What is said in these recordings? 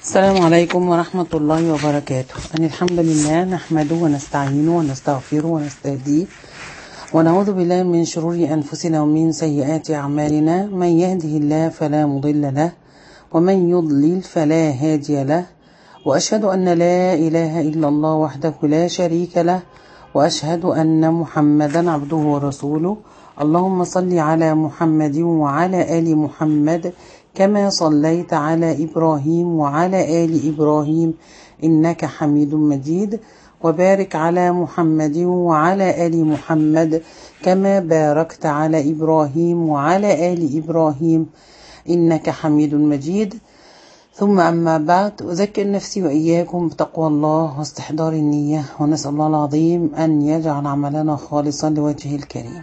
السلام عليكم ورحمة الله وبركاته أن الحمد لله نحمده ونستعينه ونستغفره ونستهديه ونعوذ بالله من شرور أنفسنا ومن سيئات أعمالنا من يهده الله فلا مضل له ومن يضلل فلا هادي له وأشهد أن لا إله إلا الله وحده لا شريك له وأشهد أن محمدا عبده ورسوله اللهم صل على محمد وعلى آل محمد كما صليت على إبراهيم وعلى آل إبراهيم إنك حميد مجيد وبارك على محمد وعلى آل محمد كما باركت على إبراهيم وعلى آل إبراهيم إنك حميد مجيد ثم أما بعد أذكر نفسي وإياكم بتقوى الله واستحضار النية ونسأل الله العظيم أن يجعل عملنا خالصا لوجهه الكريم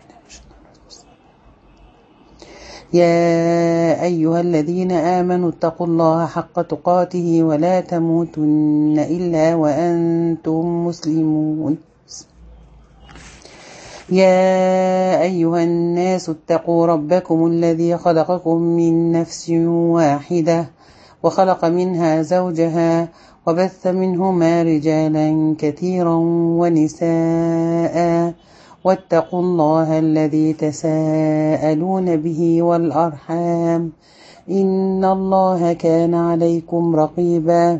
يا أيها الذين آمنوا اتقوا الله حق تقاته ولا تموتن إلا وأنتم مسلمون يا أيها الناس اتقوا ربكم الذي خلقكم من نفس واحدة وخلق منها زوجها وبث منهما رجالا كثيرا ونساء واتقوا الله الذي تساءلون به والأرحام إن الله كان عليكم رقيبا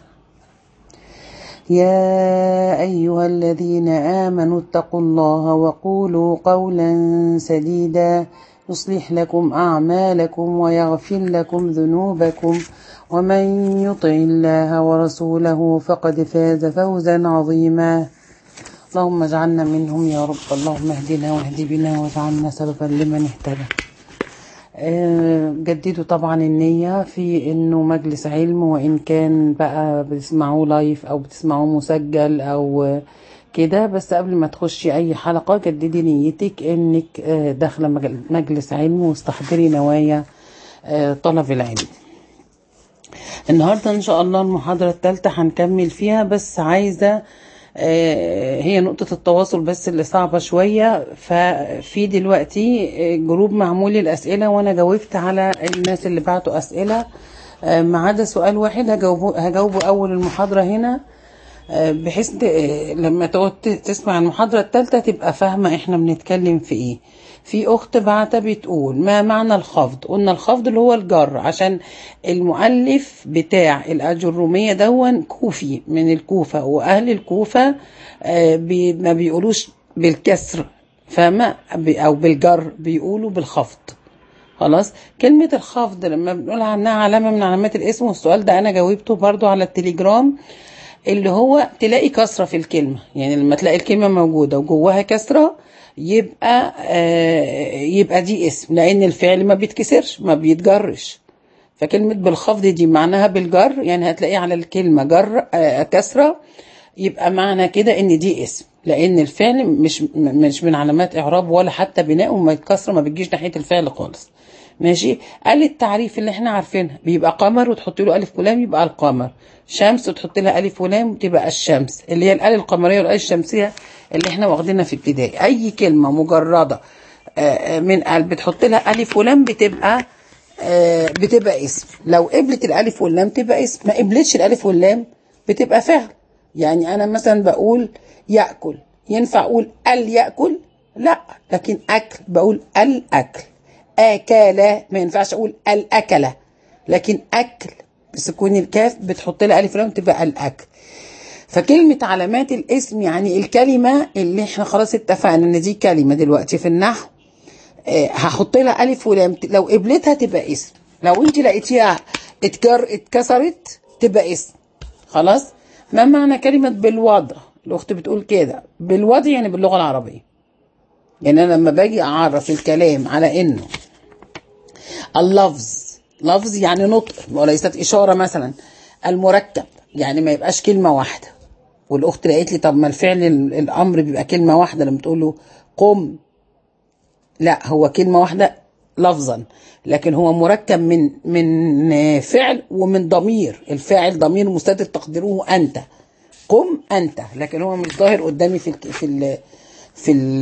يا أيها الذين آمنوا اتقوا الله وقولوا قولا سديدا يصلح لكم أعمالكم ويغفر لكم ذنوبكم ومن يطع الله ورسوله فقد فاز فوزا عظيما اللهم اجعلنا منهم يا رب اللهم اهدنا واهد بنا واجعلنا سببا لمن اهتدى جددوا طبعا النية في انه مجلس علم وان كان بقى بتسمعوه لايف او بتسمعوه مسجل او كده بس قبل ما تخشي اي حلقة جددي نيتك انك داخلة مجلس علم واستحضري نوايا طلب العلم النهاردة ان شاء الله المحاضرة الثالثة هنكمل فيها بس عايزة هي نقطة التواصل بس اللي صعبة شوية ففي دلوقتي جروب معمول للأسئلة وأنا جاوبت على الناس اللي بعتوا أسئلة ما عدا سؤال واحد هجاوبه, هجاوبه أول المحاضرة هنا بحيث لما تقعد تسمع المحاضرة الثالثة تبقى فاهمة احنا بنتكلم في ايه في اخت بعتة بتقول ما معنى الخفض قلنا الخفض اللي هو الجر عشان المؤلف بتاع الاجرومية دون كوفي من الكوفة واهل الكوفة بي ما بيقولوش بالكسر فما او بالجر بيقولوا بالخفض خلاص كلمة الخفض لما بنقول عنها علامة من علامات الاسم والسؤال ده انا جاوبته برضو على التليجرام اللي هو تلاقي كسرة في الكلمة يعني لما تلاقي الكلمة موجودة وجواها كسرة يبقى آه يبقى دي اسم لأن الفعل ما بيتكسرش ما بيتجرش فكلمة بالخفض دي معناها بالجر يعني هتلاقي على الكلمة جر آه كسرة يبقى معنى كده ان دي اسم لان الفعل مش مش من علامات اعراب ولا حتى بناء وما الكسره ما بتجيش ناحيه الفعل خالص ماشي قال التعريف اللي احنا عارفينها بيبقى قمر وتحط له الف ولام يبقى القمر شمس وتحط لها الف ولام تبقى الشمس اللي هي الآلة القمريه والآلة الشمسيه اللي احنا واخدينها في ابتدائي اي كلمه مجرده من قلب بتحط لها الف ولام بتبقى بتبقى اسم لو قبلت الالف واللام تبقى اسم ما قبلتش الالف واللام بتبقى فعل يعني انا مثلا بقول ياكل ينفع اقول ال ياكل لا لكن اكل بقول الاكل اكل ما ينفعش اقول الاكل لكن اكل بسكون الكاف بتحط لها الف ولام تبقى الاكل فكلمة علامات الاسم يعني الكلمة اللي احنا خلاص اتفقنا ان دي كلمة دلوقتي في النحو اه هحط لها الف ولام لو قبلتها تبقى اسم لو انت لقيتيها اتكر اتكسرت تبقى اسم خلاص ما معنى كلمة بالوضع الاخت بتقول كده بالوضع يعني باللغة العربية يعني انا لما باجي اعرف الكلام على انه اللفظ لفظ يعني نطق وليست اشاره مثلا المركب يعني ما يبقاش كلمه واحده والاخت لقيت لي طب ما الفعل الامر بيبقى كلمه واحده لما تقول له قم لا هو كلمه واحده لفظا لكن هو مركب من من فعل ومن ضمير الفاعل ضمير مستتر تقديره انت قم انت لكن هو مش ظاهر قدامي في ال في ال في ال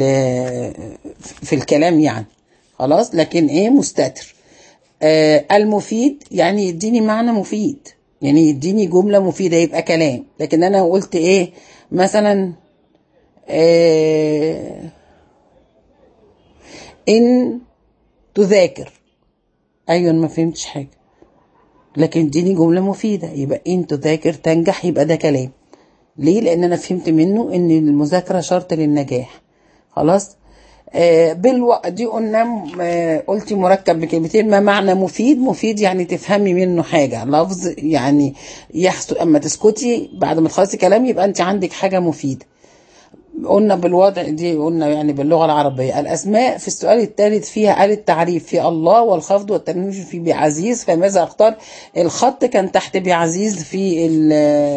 في الكلام يعني خلاص لكن ايه مستتر آه المفيد يعني يديني معنى مفيد يعني يديني جملة مفيدة يبقى كلام لكن أنا قلت إيه مثلا آه إن تذاكر أيوة أنا ما فهمتش حاجة لكن اديني جملة مفيدة يبقى إن تذاكر تنجح يبقى ده كلام ليه لأن أنا فهمت منه إن المذاكرة شرط للنجاح خلاص آه بالوقت دي قلنا آه قلتي مركب بكلمتين ما معنى مفيد مفيد يعني تفهمي منه حاجة لفظ يعني يحصل أما تسكتي بعد ما تخلصي كلام يبقى أنت عندك حاجة مفيدة قلنا بالوضع دي قلنا يعني باللغة العربية الأسماء في السؤال الثالث فيها قال التعريف في الله والخفض والتنوين في بعزيز فماذا اختار الخط كان تحت بعزيز في ال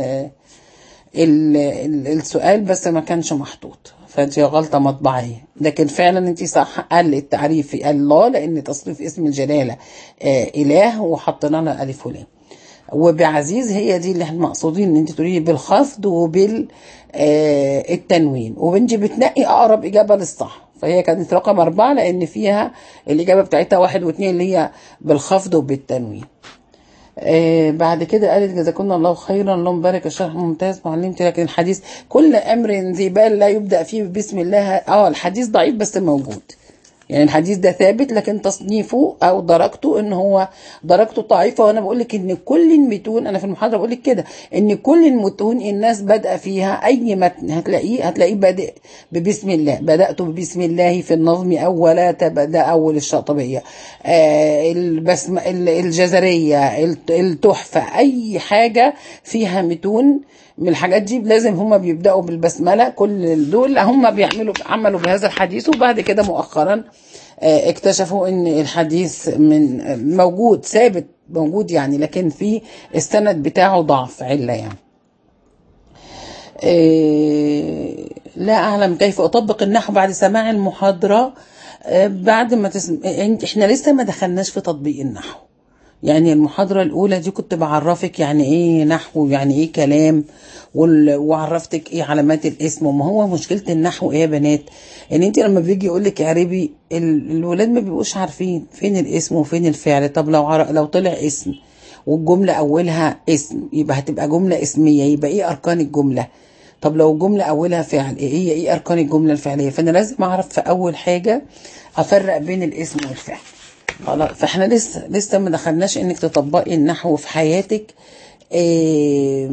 ال ال السؤال بس ما كانش محطوط فدي غلطة مطبعية لكن فعلا انت صح قال التعريف في الله لأن تصريف اسم الجلالة آه إله وحطينا لها ألف ولام وبعزيز هي دي اللي احنا مقصودين ان انت تقولي بالخفض وبال آه التنوين وبنجي بتنقي اقرب اجابه للصح فهي كانت رقم أربعة لأن فيها الإجابة بتاعتها واحد واثنين اللي هي بالخفض وبالتنوين آه بعد كده قالت جزاكم الله خيرا اللهم بارك الشرح ممتاز معلمتي لكن الحديث كل أمر ذي بال لا يبدأ فيه بسم الله اه الحديث ضعيف بس موجود يعني الحديث ده ثابت لكن تصنيفه او درجته ان هو درجته ضعيفه وانا بقول لك ان كل المتون انا في المحاضره بقول لك كده ان كل المتون الناس بادئه فيها اي متن هتلاقيه هتلاقيه بادئ ببسم الله بدات ببسم الله في النظم اولا تبدا اول الشاطبيه آه البسم الجزريه التحفه اي حاجه فيها متون من الحاجات دي لازم هم بيبداوا بالبسمله كل دول هم بيعملوا عملوا بهذا الحديث وبعد كده مؤخرا اكتشفوا ان الحديث من موجود ثابت موجود يعني لكن في السند بتاعه ضعف عله يعني لا اعلم كيف اطبق النحو بعد سماع المحاضره بعد ما تسم... احنا لسه ما دخلناش في تطبيق النحو يعني المحاضرة الأولى دي كنت بعرفك يعني إيه نحو يعني إيه كلام وعرفتك إيه علامات الاسم وما هو مشكلة النحو إيه يا بنات إن أنت لما بيجي يقول لك اعربي الولاد ما بيبقوش عارفين فين الاسم وفين الفعل طب لو عر... لو طلع اسم والجملة أولها اسم يبقى هتبقى جملة اسمية يبقى إيه أركان الجملة طب لو الجملة أولها فعل إيه هي إيه أركان الجملة الفعلية فأنا لازم أعرف في أول حاجة أفرق بين الاسم والفعل خلاص فاحنا لسه لسه ما دخلناش انك تطبقي النحو في حياتك إيه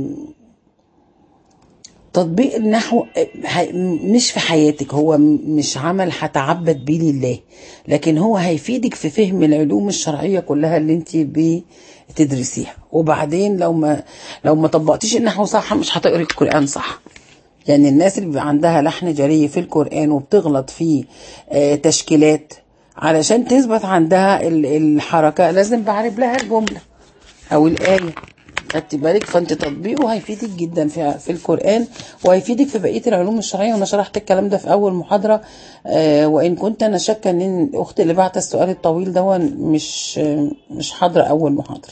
تطبيق النحو مش في حياتك هو مش عمل هتعبد بيه لله لكن هو هيفيدك في فهم العلوم الشرعيه كلها اللي انت بتدرسيها وبعدين لو ما لو ما طبقتيش النحو صح مش هتقري القران صح يعني الناس اللي بيبقى عندها لحن جري في القران وبتغلط في تشكيلات علشان تثبت عندها الحركة لازم بعرب لها الجملة أو الآية خدت بالك فانت تطبيقه هيفيدك جدا في في القران وهيفيدك في بقيه العلوم الشرعيه وانا شرحت الكلام ده في اول محاضره آه وان كنت انا شاكه ان الاخت اللي بعت السؤال الطويل ده مش مش حاضره اول محاضره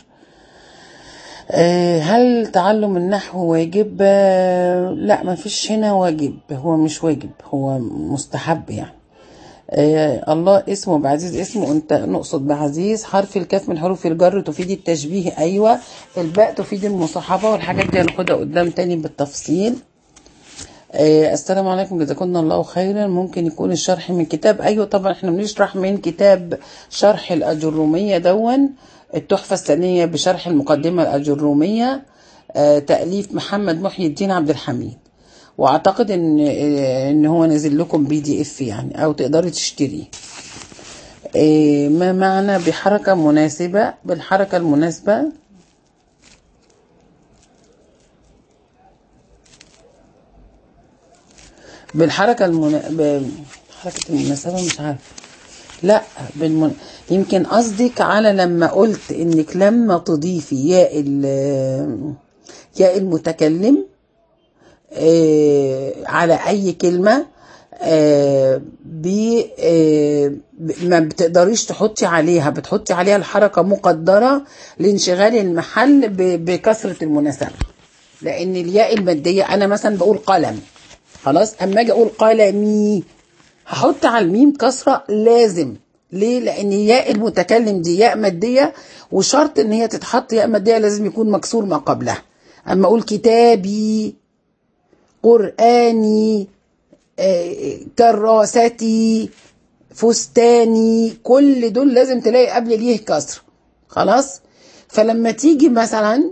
آه هل تعلم النحو واجب آه لا ما فيش هنا واجب هو مش واجب هو مستحب يعني آه الله اسمه بعزيز اسمه انت نقصد بعزيز حرف الكاف من حروف الجر تفيد التشبيه ايوه الباء تفيد المصاحبه والحاجات دي هناخدها قدام تاني بالتفصيل آه السلام عليكم جزاكم الله خيرا ممكن يكون الشرح من كتاب ايوه طبعا احنا بنشرح من كتاب شرح الاجروميه دون التحفه الثانيه بشرح المقدمه الاجروميه آه تاليف محمد محي الدين عبد الحميد واعتقد ان ان هو نازل لكم بي دي اف يعني او تقدري تشتريه ما معنى بحركه مناسبه بالحركه المناسبه بالحركه المنا... بحركه المناسبه مش عارف لا بالمن... يمكن قصدك على لما قلت انك لما تضيفي ياء ال... ياء المتكلم آه على اي كلمه آه بي آه ما بتقدريش تحطي عليها بتحطي عليها الحركه مقدره لانشغال المحل بكثره المناسبه لان الياء الماديه انا مثلا بقول قلم خلاص اما اجي اقول قلمي هحط على الميم كسره لازم ليه لان ياء المتكلم دي ياء ماديه وشرط ان هي تتحط ياء ماديه لازم يكون مكسور ما قبلها اما اقول كتابي قراني آه، كراستي فستاني كل دول لازم تلاقي قبل ليه كسر خلاص فلما تيجي مثلا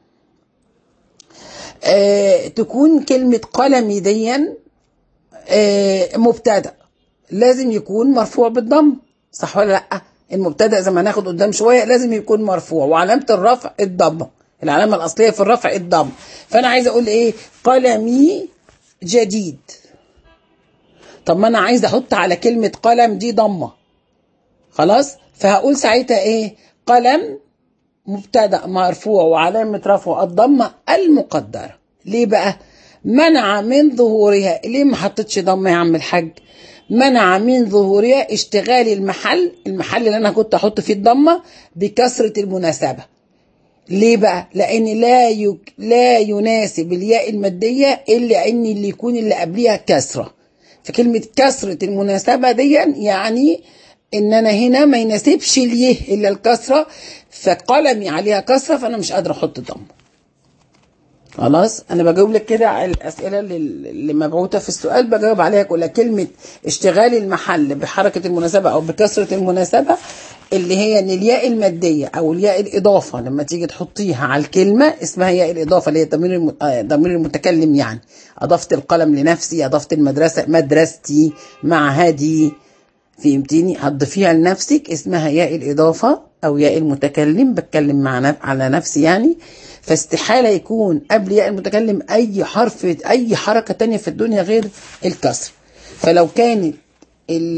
آه تكون كلمة قلمي ديا آه مبتدأ لازم يكون مرفوع بالضم صح ولا لا المبتدأ زي ما هناخد قدام شوية لازم يكون مرفوع وعلامة الرفع الضمة العلامة الأصلية في الرفع الضم فأنا عايزة أقول إيه قلمي جديد طب ما أنا عايزة أحط على كلمة قلم دي ضمة خلاص فهقول ساعتها إيه قلم مبتدا مرفوع وعلامه رفعه الضمه المقدره ليه بقى منع من ظهورها ليه ما حطيتش ضمه يا عم الحاج منع من ظهورها اشتغال المحل المحل اللي انا كنت احط فيه الضمه بكثره المناسبه ليه بقى لان لا يك... لا يناسب الياء الماديه الا ان اللي يكون اللي قبليها كسره فكلمه كسره المناسبه دي يعني ان انا هنا ما يناسبش اليه الا الكسره فقلمي عليها كسره فانا مش قادره احط ضمه خلاص انا بجاوب لك كده على الاسئله اللي, اللي مبعوثه في السؤال بجاوب عليها كلها كلمه اشتغال المحل بحركه المناسبه او بكسره المناسبه اللي هي ان الياء الماديه او الياء الاضافه لما تيجي تحطيها على الكلمه اسمها ياء الاضافه اللي هي ضمير الم... ضمير المتكلم يعني اضفت القلم لنفسي اضفت المدرسه مدرستي معهدي فهمتيني هتضيفيها لنفسك اسمها ياء الإضافة أو ياء المتكلم بتكلم مع نف... على نفسي يعني فاستحالة يكون قبل ياء المتكلم أي حرف أي حركة تانية في الدنيا غير الكسر فلو كانت ال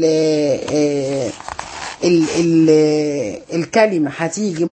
ال ال الكلمة هتيجي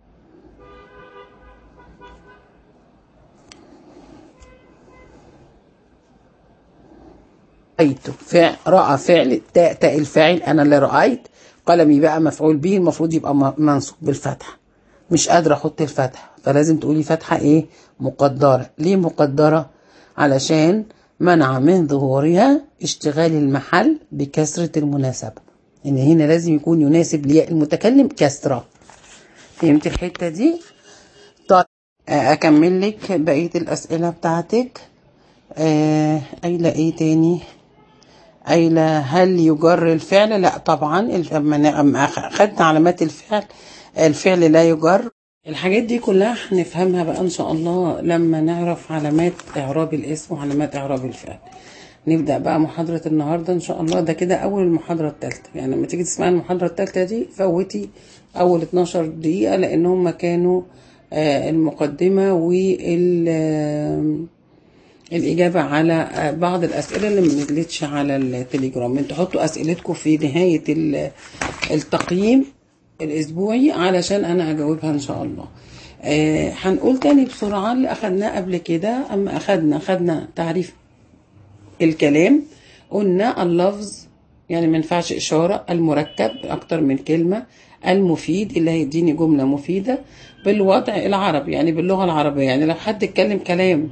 رأيت فعل رأى فعل تاء تاء الفاعل أنا اللي رأيت قلمي بقى مفعول به المفروض يبقى منصوب بالفتحة مش قادرة أحط الفتحة فلازم تقولي فتحة إيه مقدرة ليه مقدرة علشان منع من ظهورها اشتغال المحل بكسرة المناسبة إن هنا لازم يكون يناسب لياء المتكلم كسرة فهمت الحتة دي طيب أكمل لك بقية الأسئلة بتاعتك آه قايلة إيه تاني قايلة هل يجر الفعل لا طبعا لما أخدنا علامات الفعل الفعل لا يجر الحاجات دي كلها هنفهمها بقى ان شاء الله لما نعرف علامات اعراب الاسم وعلامات اعراب الفعل نبدا بقى محاضره النهارده ان شاء الله ده كده اول المحاضره الثالثه يعني لما تيجي تسمعي المحاضره الثالثه دي فوتي اول 12 دقيقه لان هم كانوا آه المقدمه وال الإجابة على بعض الأسئلة اللي ما نزلتش على التليجرام انتوا حطوا أسئلتكم في نهاية التقييم الأسبوعي علشان أنا أجاوبها إن شاء الله آه هنقول تاني بسرعة اللي أخدناه قبل كده أما أخدنا أخدنا تعريف الكلام قلنا اللفظ يعني ما ينفعش إشارة المركب أكتر من كلمة المفيد اللي هيديني جملة مفيدة بالوضع العربي يعني باللغة العربية يعني لو حد اتكلم كلام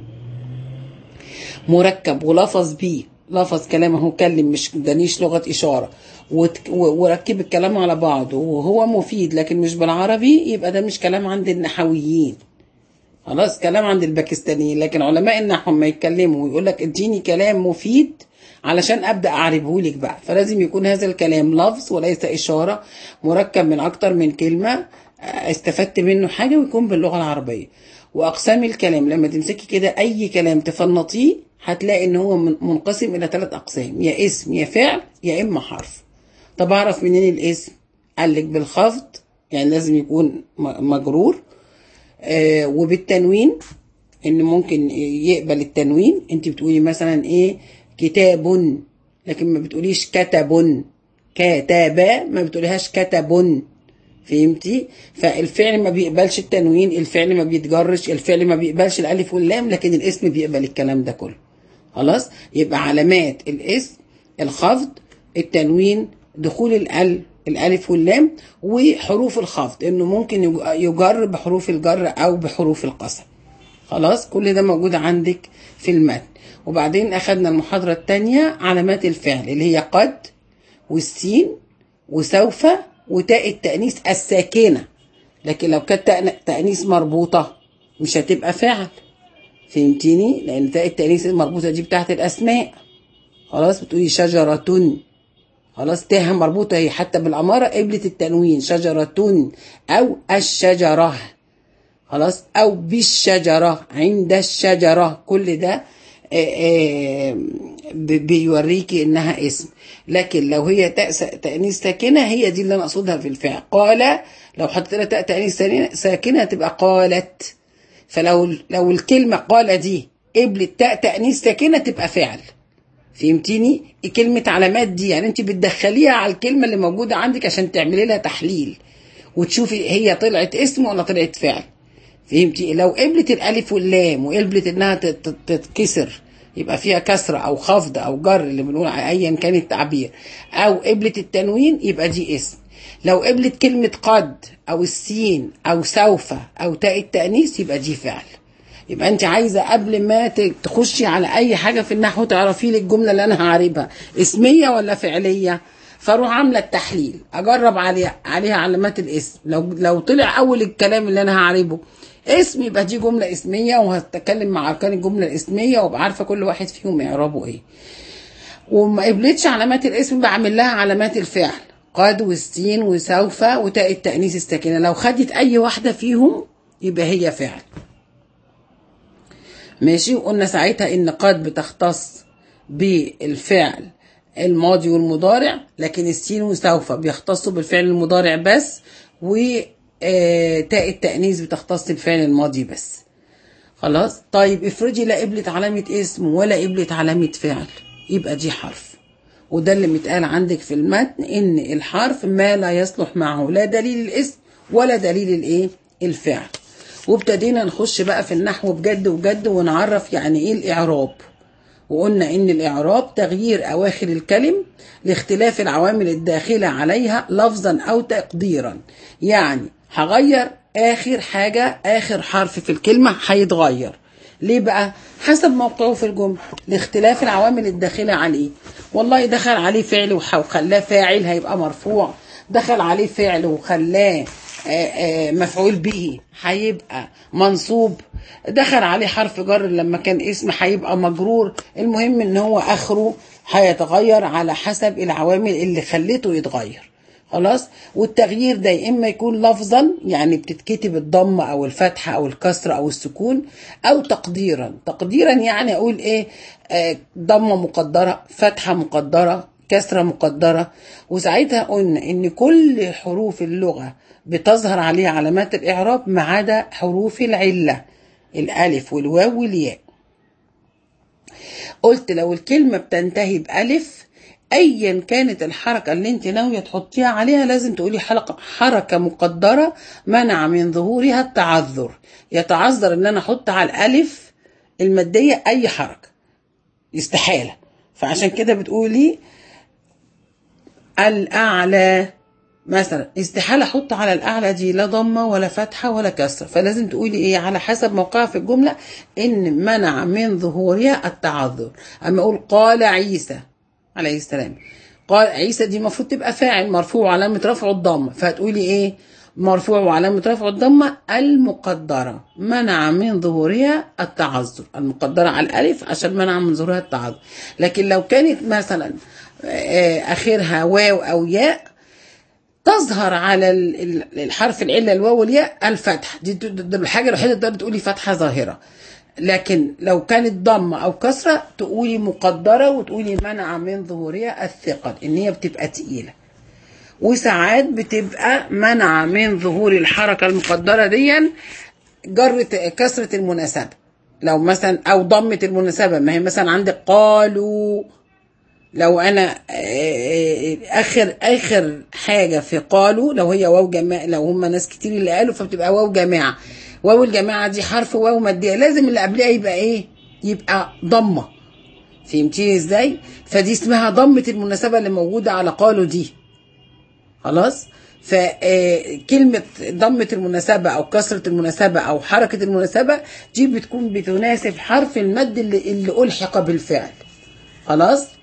مركب ولفظ بيه لفظ كلام اهو كلم مش دانيش لغه اشاره وركب الكلام على بعضه وهو مفيد لكن مش بالعربي يبقى ده مش كلام عند النحويين خلاص كلام عند الباكستانيين لكن علماء النحو ما يتكلموا ويقول لك اديني كلام مفيد علشان ابدا اعربه لك بقى فلازم يكون هذا الكلام لفظ وليس اشاره مركب من اكتر من كلمه استفدت منه حاجه ويكون باللغه العربيه واقسام الكلام لما تمسكي كده اي كلام تفنطيه هتلاقي ان هو منقسم الى ثلاث اقسام يا اسم يا فعل يا اما حرف طب اعرف منين الاسم قال لك بالخفض يعني لازم يكون مجرور آه وبالتنوين ان ممكن يقبل التنوين انت بتقولي مثلا ايه كتاب لكن ما بتقوليش كتب كتب ما بتقوليهاش كتب فهمتي فالفعل ما بيقبلش التنوين الفعل ما بيتجرش الفعل ما بيقبلش الالف واللام لكن الاسم بيقبل الكلام ده كله خلاص يبقى علامات الاسم الخفض التنوين دخول الال الالف واللام وحروف الخفض انه ممكن يجر بحروف الجر او بحروف القسم خلاص كل ده موجود عندك في المتن وبعدين اخدنا المحاضرة الثانية علامات الفعل اللي هي قد والسين وسوف وتاء التأنيث الساكنة لكن لو كانت تأن- تأنيث مربوطة مش هتبقى فعل فهمتيني لأن تاء التأنيث المربوطة دي بتاعت الأسماء خلاص بتقولي شجرة خلاص تاها مربوطة هي حتى بالأمارة قبلة التنوين شجرة أو الشجرة خلاص أو بالشجرة عند الشجرة كل ده آه، آه، ب- بيوريكي إنها اسم لكن لو هي تاء س- تأنيث ساكنة هي دي اللي أنا أقصدها في الفعل قال لو حطيت لها تاء تأنيث ساكنة- ساكنة هتبقى قالت فلو لو الكلمة قال دي قبلت تاء تأنيث ساكنة تبقى فعل فهمتيني كلمة علامات دي يعني انت بتدخليها على الكلمة اللي موجودة عندك عشان تعملي لها تحليل وتشوفي هي طلعت اسم ولا طلعت فعل فهمتي لو قبلت الالف واللام وقبلت انها تت- تت- تتكسر يبقى فيها كسرة او خفض او جر اللي بنقول على ايا كان التعبير او قبلت التنوين يبقى دي اسم لو قبلت كلمة قد او السين او سوف او تاء التأنيث يبقى دي فعل يبقى انت عايزه قبل ما ت- تخشي على اي حاجه في النحو تعرفي لي الجمله اللي انا هعربها اسميه ولا فعليه فاروح عامله التحليل اجرب عليها عليها علامات الاسم لو لو طلع اول الكلام اللي انا هعربه اسم يبقى دي جمله اسميه وهتكلم مع اركان الجمله الاسميه وابقى عارفه كل واحد فيهم اعرابه ايه وما قبلتش علامات الاسم بعمل لها علامات الفعل قد والسين وسوف وتاء التأنيث الساكنة لو خدت أي واحدة فيهم يبقى هي فعل ماشي وقلنا ساعتها ان قد بتختص بالفعل الماضي والمضارع لكن السين وسوف بيختصوا بالفعل المضارع بس وتاء التأنيث بتختص بالفعل الماضي بس خلاص طيب افرضي لا قبلت علامة اسم ولا قبلت علامة فعل يبقى دي حرف وده اللي متقال عندك في المتن ان الحرف ما لا يصلح معه لا دليل الاسم ولا دليل الايه الفعل وابتدينا نخش بقى في النحو بجد وجد ونعرف يعني ايه الاعراب وقلنا ان الاعراب تغيير اواخر الكلم لاختلاف العوامل الداخله عليها لفظا او تقديرا يعني هغير اخر حاجه اخر حرف في الكلمه هيتغير ليه بقى حسب موقعه في الجمله لاختلاف العوامل الداخله عليه والله دخل عليه فعل وح- وخلاه فاعل هيبقى مرفوع دخل عليه فعل وخلاه آه، آه، مفعول به هيبقى منصوب دخل عليه حرف جر لما كان اسم هيبقى مجرور المهم ان هو اخره هيتغير على حسب العوامل اللي خلته يتغير خلاص والتغيير ده يا اما يكون لفظا يعني بتتكتب الضمه او الفتحه او الكسره او السكون او تقديرا تقديرا يعني اقول ايه آه، ضمه مقدره فتحه مقدره كسره مقدره وساعتها قلنا ان كل حروف اللغه بتظهر عليها علامات الاعراب ما عدا حروف العله الالف والواو والياء قلت لو الكلمة بتنتهي بألف أيا كانت الحركة اللي انت ناوية تحطيها عليها لازم تقولي حلقة حركة مقدرة منع من ظهورها التعذر يتعذر ان انا احط على الألف المادية أي حركة استحالة فعشان كده بتقولي الأعلى مثلا استحالة احط على الأعلى دي لا ضمة ولا فتحة ولا كسرة فلازم تقولي ايه على حسب موقعها في الجملة ان منع من ظهورها التعذر اما اقول قال عيسى عليه السلام قال عيسى دي المفروض تبقى فاعل مرفوع وعلامة رفعه الضمة فهتقولي ايه مرفوع وعلامة رفعه الضمة المقدرة منع من ظهورها التعذر المقدرة على الألف عشان منع من ظهورها التعذر لكن لو كانت مثلا آه، آخرها واو أو ياء تظهر على ال- ال- الحرف العله الواو والياء الفتح دي دي- دي الحاجه الوحيده اللي تقدر تقولي فتحه ظاهره لكن لو كانت ضمه او كسره تقولي مقدره وتقولي منع من ظهورها الثقل ان هي بتبقى تقيله وساعات بتبقى منع من ظهور الحركه المقدره دي جر كسره المناسبه لو مثلا او ضمه المناسبه ما هي مثلا عندك قالوا لو انا آه، اخر اخر حاجه في قالوا لو هي واو جماعه لو هم ناس كتير اللي قالوا فبتبقى واو جماعه واو الجماعه دي حرف واو ماديه لازم اللي قبلها يبقى ايه يبقى ضمه فهمتيني ازاي فدي اسمها ضمه المناسبه اللي موجوده على قالوا دي خلاص فكلمة ضمة المناسبة أو كسرة المناسبة أو حركة المناسبة دي بتكون بتناسب حرف المد اللي, اللي ألحق بالفعل خلاص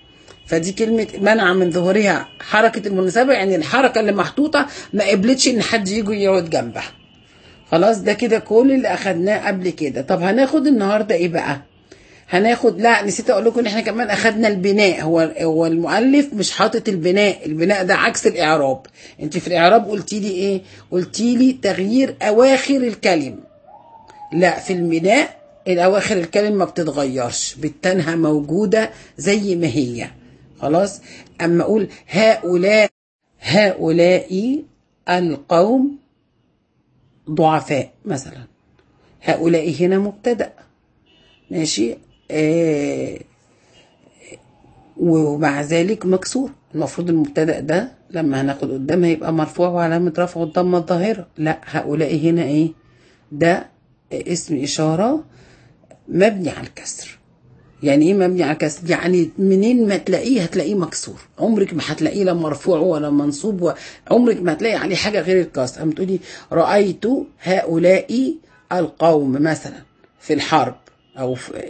فدي كلمة منع من ظهورها حركة المناسبة يعني الحركة اللي محطوطة ما قبلتش إن حد يجي يقعد جنبها خلاص ده كده كل اللي أخدناه قبل كده طب هناخد النهاردة إيه بقى هناخد لا نسيت اقول لكم ان احنا كمان اخدنا البناء هو هو المؤلف مش حاطط البناء البناء ده عكس الاعراب انت في الاعراب قلتي لي ايه قلتي لي تغيير اواخر الكلم لا في البناء الاواخر الكلمه ما بتتغيرش بالتنهى موجوده زي ما هي خلاص اما اقول هؤلاء هؤلاء القوم ضعفاء مثلا هؤلاء هنا مبتدأ ماشي آه ومع ذلك مكسور المفروض المبتدأ ده لما هناخد قدام هيبقى مرفوع وعلامة رفعه الضمة الظاهرة لا هؤلاء هنا ايه ده اسم إشارة مبني على الكسر يعني ايه مبني على الكسر يعني منين ما تلاقيه هتلاقيه مكسور عمرك ما هتلاقيه لا مرفوع ولا منصوب و... عمرك ما هتلاقي عليه حاجه غير الكسر اما تقولي رايت هؤلاء القوم مثلا في الحرب او في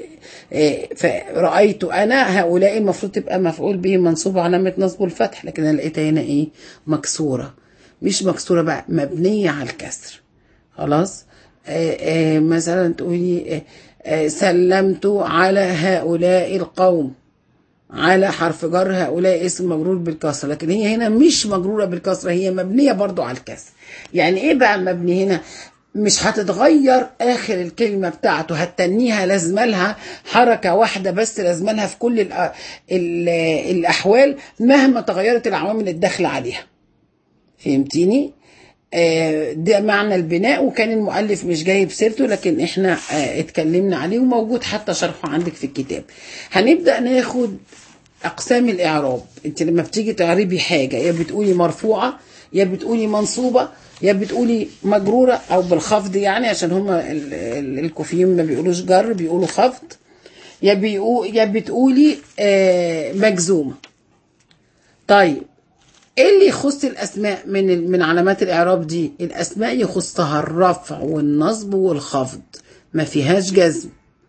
فرأيت انا هؤلاء المفروض تبقى مفعول به منصوب علامة نصبه الفتح لكن انا لقيتها هنا ايه مكسورة مش مكسورة بقى مبنية على الكسر خلاص آآ آآ مثلا تقولي آآ سلمت على هؤلاء القوم على حرف جر هؤلاء اسم مجرور بالكسر لكن هي هنا مش مجرورة بالكسر هي مبنية برضو على الكسر يعني ايه بقى مبني هنا مش هتتغير اخر الكلمه بتاعته هتنيها لازمالها حركه واحده بس لازمالها في كل ال ال الاحوال مهما تغيرت العوامل الداخله عليها فهمتيني آه ده معنى البناء وكان المؤلف مش جايب سيرته لكن احنا آه اتكلمنا عليه وموجود حتى شرحه عندك في الكتاب هنبدا ناخد اقسام الاعراب انت لما بتيجي تعربي حاجه يا بتقولي مرفوعه يا بتقولي منصوبه يا بتقولي مجرورة أو بالخفض يعني عشان هما الكوفيين ما بيقولوش جر بيقولوا خفض يا بيقول يا بتقولي آه مجزومة طيب ايه اللي يخص الاسماء من من علامات الاعراب دي الاسماء يخصها الرفع والنصب والخفض ما فيهاش جزم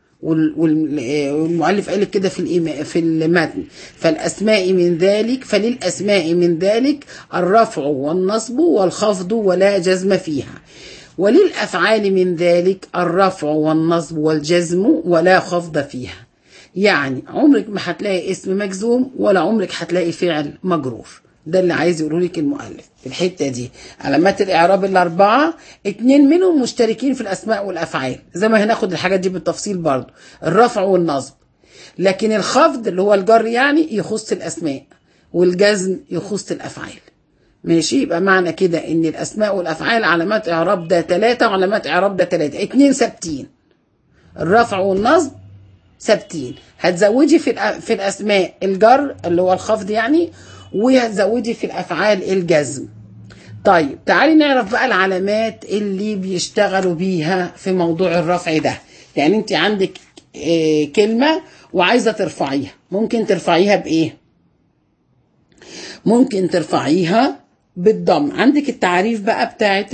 والمؤلف قال كده في في المتن فالاسماء من ذلك فللاسماء من ذلك الرفع والنصب والخفض ولا جزم فيها وللافعال من ذلك الرفع والنصب والجزم ولا خفض فيها يعني عمرك ما هتلاقي اسم مجزوم ولا عمرك هتلاقي فعل مجرور ده اللي عايز يقوله لك المؤلف في الحته دي علامات الاعراب الاربعه اتنين منهم مشتركين في الاسماء والافعال زي ما هناخد الحاجات دي بالتفصيل برضو الرفع والنصب لكن الخفض اللي هو الجر يعني يخص الاسماء والجزم يخص الافعال ماشي يبقى معنى كده ان الاسماء والافعال علامات اعراب ده ثلاثه وعلامات اعراب ده ثلاثه اتنين ثابتين الرفع والنصب ثابتين هتزودي في في الاسماء الجر اللي هو الخفض يعني وهتزودي في الافعال الجزم طيب تعالي نعرف بقى العلامات اللي بيشتغلوا بيها في موضوع الرفع ده يعني انت عندك إيه كلمة وعايزة ترفعيها ممكن ترفعيها بايه ممكن ترفعيها بالضم عندك التعريف بقى بتاعت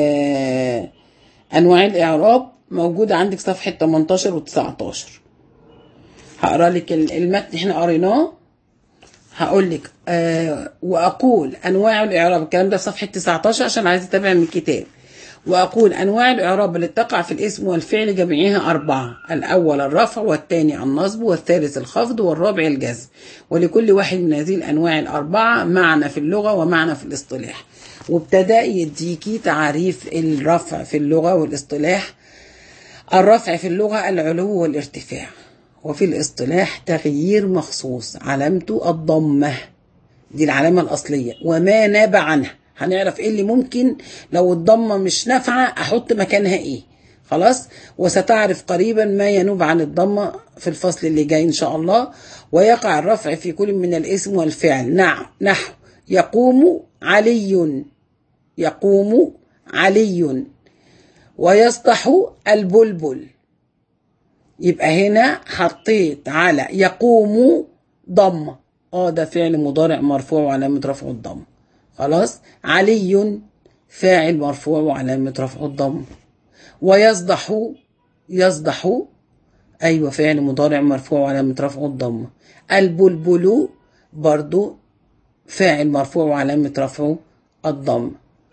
انواع الاعراب موجودة عندك صفحة 18 و 19 هقرا لك المتن احنا قريناه هقول لك آه واقول انواع الاعراب الكلام ده في صفحه 19 عشان عايز اتابع من الكتاب واقول انواع الاعراب اللي تقع في الاسم والفعل جميعها اربعه الاول الرفع والثاني النصب والثالث الخفض والرابع الجزم ولكل واحد من هذه الانواع الاربعه معنى في اللغه ومعنى في الاصطلاح وابتدى يديكي تعريف الرفع في اللغه والاصطلاح الرفع في اللغه العلو والارتفاع وفي الاصطلاح تغيير مخصوص علامته الضمة دي العلامة الأصلية وما ناب عنها هنعرف ايه اللي ممكن لو الضمة مش نافعة أحط مكانها ايه خلاص وستعرف قريبا ما ينوب عن الضمة في الفصل اللي جاي إن شاء الله ويقع الرفع في كل من الاسم والفعل نعم نحو يقوم علي يقوم علي ويسطح البلبل يبقى هنا حطيت على يقوم ضمه اه ده فعل مضارع مرفوع وعلامة رفعه الضم خلاص علي فاعل مرفوع وعلامة رفعه الضم ويصدح يصدح أيوة فعل مضارع مرفوع وعلامة رفعه الضم البلبل برضو فاعل مرفوع وعلامة رفعه الضم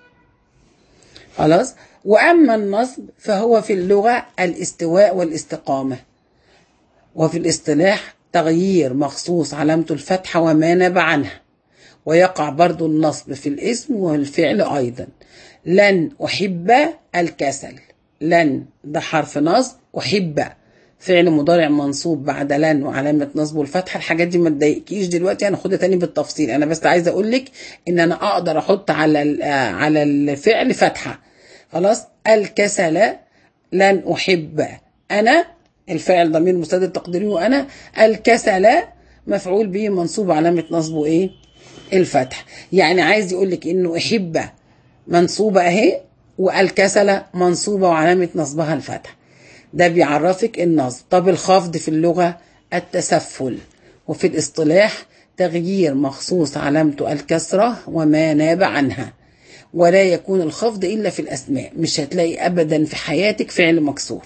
خلاص وأما النصب فهو في اللغة الاستواء والاستقامة وفي الاصطلاح تغيير مخصوص علامته الفتحة وما ناب عنها ويقع برضو النصب في الاسم والفعل أيضا لن أحب الكسل لن ده حرف نصب أحب فعل مضارع منصوب بعد لن وعلامة نصبه الفتحة الحاجات دي ما تضايقكيش دلوقتي هناخدها تاني بالتفصيل أنا بس عايزة أقول لك إن أنا أقدر أحط على على الفعل فتحة خلاص الكسل لن أحب أنا الفعل ضمير مستتر تقديري وأنا الكسل مفعول به منصوب علامة نصبه إيه الفتح يعني عايز يقول لك إنه أحب منصوبة أهي والكسل منصوبة وعلامة نصبها الفتح ده بيعرفك النصب طب الخفض في اللغة التسفل وفي الاصطلاح تغيير مخصوص علامته الكسرة وما ناب عنها ولا يكون الخفض إلا في الأسماء مش هتلاقي أبدا في حياتك فعل مكسور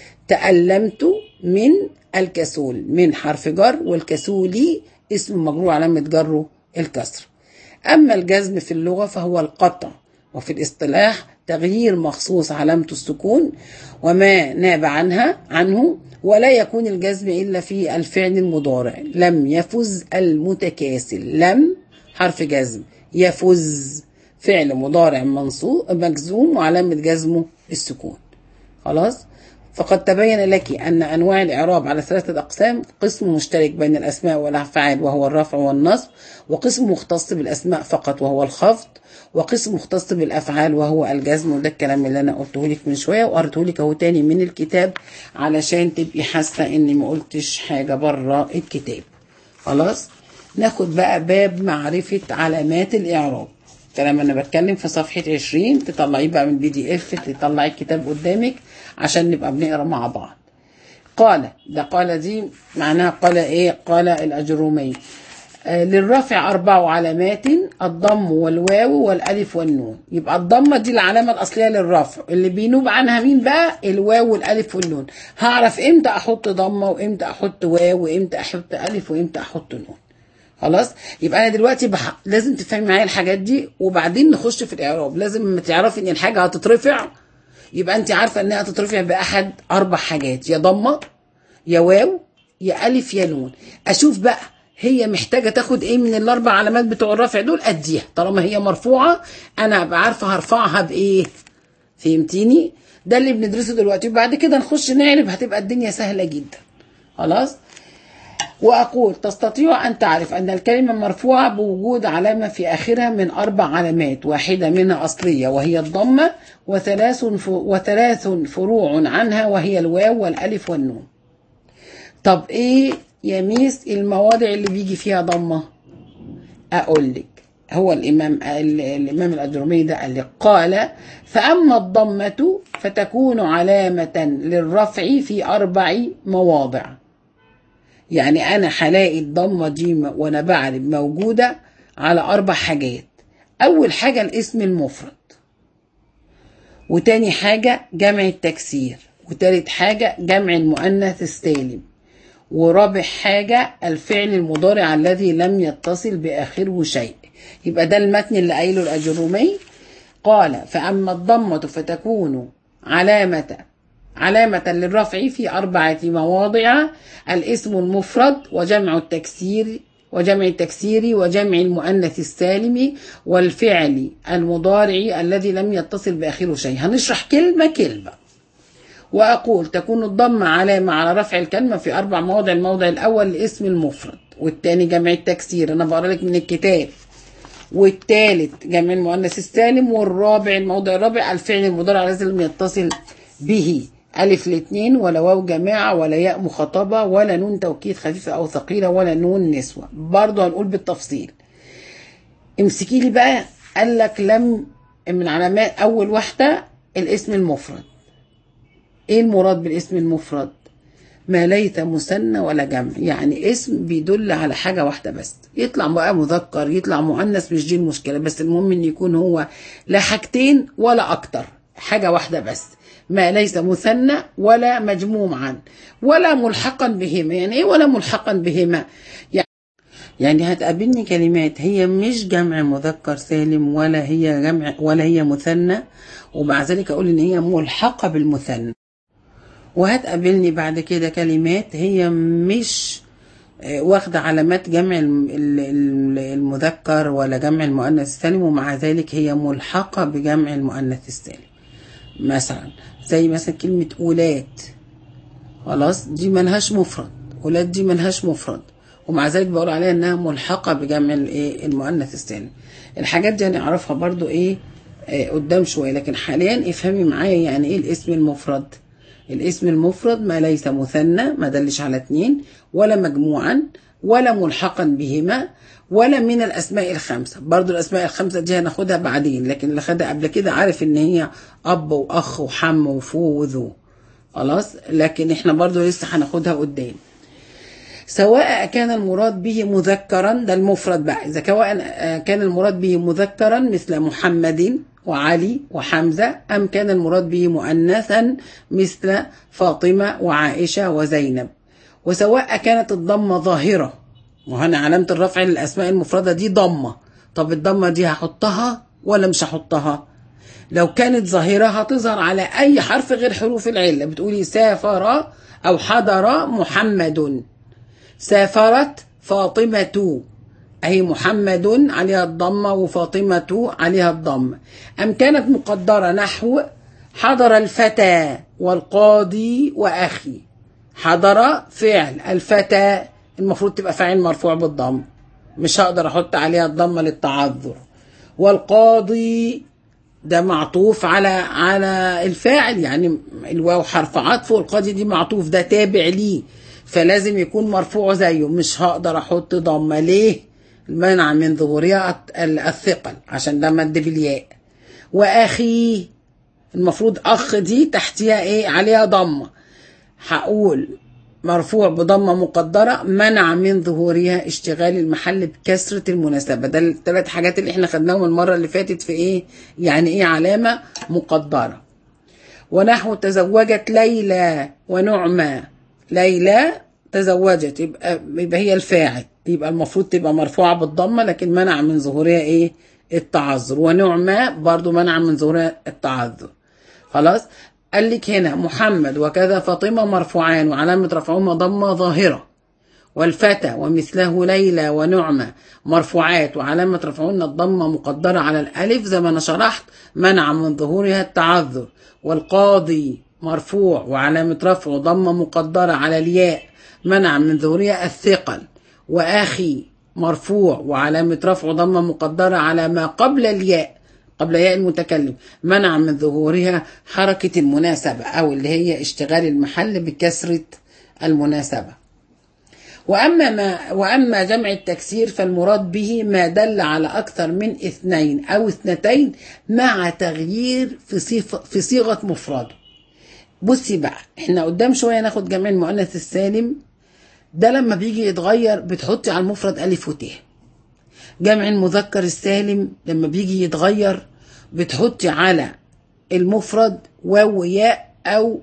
تألمت من الكسول من حرف جر والكسولي اسم مجرور علامة جره الكسر أما الجزم في اللغة فهو القطع وفي الاصطلاح تغيير مخصوص علامة السكون وما ناب عنها عنه ولا يكون الجزم إلا في الفعل المضارع لم يفز المتكاسل لم حرف جزم يفز فعل مضارع منصوب مجزوم وعلامة جزمه السكون خلاص فقد تبين لك أن أنواع الإعراب على ثلاثة أقسام قسم مشترك بين الأسماء والأفعال وهو الرفع والنصب وقسم مختص بالأسماء فقط وهو الخفض وقسم مختص بالأفعال وهو الجزم وده الكلام اللي أنا قلته لك من شوية وقرته لك أهو تاني من الكتاب علشان تبقي حاسة إني ما قلتش حاجة بره الكتاب خلاص ناخد بقى باب معرفة علامات الإعراب الكلام انا بتكلم في صفحة 20 تطلعيه بقى من بي دي اف تطلعي الكتاب قدامك عشان نبقى بنقرا مع بعض قال ده قال دي معناها قال ايه قال الاجرومي آه للرفع اربع علامات الضم والواو والالف والنون يبقى الضمه دي العلامه الاصليه للرفع اللي بينوب عنها مين بقى الواو والالف والنون هعرف امتى احط ضمه وامتى احط واو وامتى احط الف وامتى احط نون خلاص يبقى انا دلوقتي بح... لازم تفهمي معايا الحاجات دي وبعدين نخش في الاعراب لازم لما تعرفي ان الحاجه هتترفع يبقى انت عارفه انها هتترفع باحد اربع حاجات يا ضمه يا واو يا الف يا نون اشوف بقى هي محتاجه تاخد ايه من الاربع علامات بتوع الرفع دول اديها طالما هي مرفوعه انا ابقى عارفه هرفعها بايه فهمتيني ده اللي بندرسه دلوقتي وبعد كده نخش نعرف هتبقى الدنيا سهله جدا خلاص وأقول تستطيع أن تعرف أن الكلمة مرفوعة بوجود علامة في آخرها من أربع علامات واحدة منها أصلية وهي الضمة وثلاث وثلاث فروع عنها وهي الواو والألف والنون طب إيه يا ميس المواضع اللي بيجي فيها ضمة أقول لك هو الإمام الإمام الأجرمي ده قال لك قال فأما الضمة فتكون علامة للرفع في أربع مواضع يعني انا هلاقي الضمه دي وانا بعرب موجوده على اربع حاجات اول حاجه الاسم المفرد وتاني حاجه جمع التكسير وتالت حاجه جمع المؤنث السالم ورابع حاجة الفعل المضارع الذي لم يتصل بآخره شيء يبقى ده المتن اللي قايله الأجرومي قال فأما الضمة فتكون علامة علامة للرفع في أربعة مواضع الاسم المفرد وجمع التكسير وجمع التكسير وجمع المؤنث السالم والفعل المضارع الذي لم يتصل بآخره شيء هنشرح كلمة كلمة وأقول تكون الضمة علامة على رفع الكلمة في أربع مواضع الموضع الأول الاسم المفرد والثاني جمع التكسير أنا بقرا لك من الكتاب والثالث جمع المؤنث السالم والرابع الموضع الرابع الفعل المضارع الذي لم يتصل به ألف الاثنين ولا واو جماعة ولا ياء مخاطبة ولا نون توكيد خفيفة أو ثقيلة ولا نون نسوة برضه هنقول بالتفصيل امسكي لي بقى قال لك لم من علامات أول واحدة الاسم المفرد إيه المراد بالاسم المفرد؟ ما ليس مثنى ولا جمع يعني اسم بيدل على حاجة واحدة بس يطلع بقى مذكر يطلع مؤنث مش دي المشكلة بس المهم ان يكون هو لا حاجتين ولا اكتر حاجة واحدة بس ما ليس مثنى ولا مجموعا ولا ملحقا بهما يعني ايه ولا ملحقا بهما يعني يعني هتقابلني كلمات هي مش جمع مذكر سالم ولا هي جمع ولا هي مثنى ومع ذلك اقول ان هي ملحقه بالمثنى وهتقابلني بعد كده كلمات هي مش آه، واخدة علامات جمع الم- ال- ال- المذكر ولا جمع المؤنث السالم ومع ذلك هي ملحقة بجمع المؤنث السالم مثلا زي مثلا كلمة أولاد خلاص دي ملهاش مفرد أولاد دي ملهاش مفرد ومع ذلك بقول عليها انها ملحقة بجمع الايه المؤنث السالم الحاجات دي هنعرفها برضو ايه آه، قدام شوية لكن حاليا افهمي معايا يعني ايه الاسم المفرد الاسم المفرد ما ليس مثنى ما دلش على اتنين ولا مجموعا ولا ملحقا بهما ولا من الاسماء الخمسه برضو الاسماء الخمسه دي هناخدها بعدين لكن اللي خدها قبل كده عارف ان هي اب واخ وحم وفو وذو خلاص لكن احنا برضو لسه هناخدها قدام سواء كان المراد به مذكرا ده المفرد بقى إذا كان كان المراد به مذكرا مثل محمد وعلي وحمزة أم كان المراد به مؤنثا مثل فاطمة وعائشة وزينب وسواء كانت الضمة ظاهرة وهنا علامة الرفع للأسماء المفردة دي ضمة طب الضمة دي هحطها ولا مش هحطها لو كانت ظاهرة هتظهر على أي حرف غير حروف العلة بتقولي سافر أو حضر محمد سافرت فاطمة أي محمد عليها الضمة وفاطمة عليها الضمة أم كانت مقدرة نحو حضر الفتى والقاضي وأخي حضر فعل الفتى المفروض تبقى فاعل مرفوع بالضم مش هقدر أحط عليها الضمة للتعذر والقاضي ده معطوف على على الفاعل يعني الواو حرف عطف والقاضي دي معطوف ده تابع ليه فلازم يكون مرفوع زيه مش هقدر احط ضمه ليه منع من ظهورها الثقل عشان ده مد بالياء واخي المفروض اخ دي تحتها ايه عليها ضمه هقول مرفوع بضمه مقدره منع من ظهورها اشتغال المحل بكسره المناسبه ده الثلاث حاجات اللي احنا خدناهم المره اللي فاتت في ايه يعني ايه علامه مقدره ونحو تزوجت ليلى ونعمة ليلى تزوجت يبقى يبقى هي الفاعل يبقى المفروض تبقى مرفوعة بالضمة لكن منع من ظهورها ايه التعذر ونعمة برضو منع من ظهورها التعذر خلاص قال لك هنا محمد وكذا فاطمة مرفوعان وعلامة رفعهما ضمة ظاهرة والفتى ومثله ليلى ونعمة مرفوعات وعلامة رفعهن الضمة مقدرة على الألف زي ما أنا شرحت منع من ظهورها التعذر والقاضي مرفوع وعلامة رفعه ضمة مقدرة على الياء منع من ظهورها الثقل وآخي مرفوع وعلامة رفعه ضمة مقدرة على ما قبل الياء قبل ياء المتكلم منع من ظهورها حركة المناسبة أو اللي هي اشتغال المحل بكسرة المناسبة وأما ما وأما جمع التكسير فالمراد به ما دل على أكثر من اثنين أو اثنتين مع تغيير في صيغة في صيغة مفرده. بصي بقى احنا قدام شوية ناخد جمع المؤنث السالم ده لما بيجي يتغير بتحطي على المفرد ألف وت. جمع المذكر السالم لما بيجي يتغير بتحطي على المفرد واو وياء أو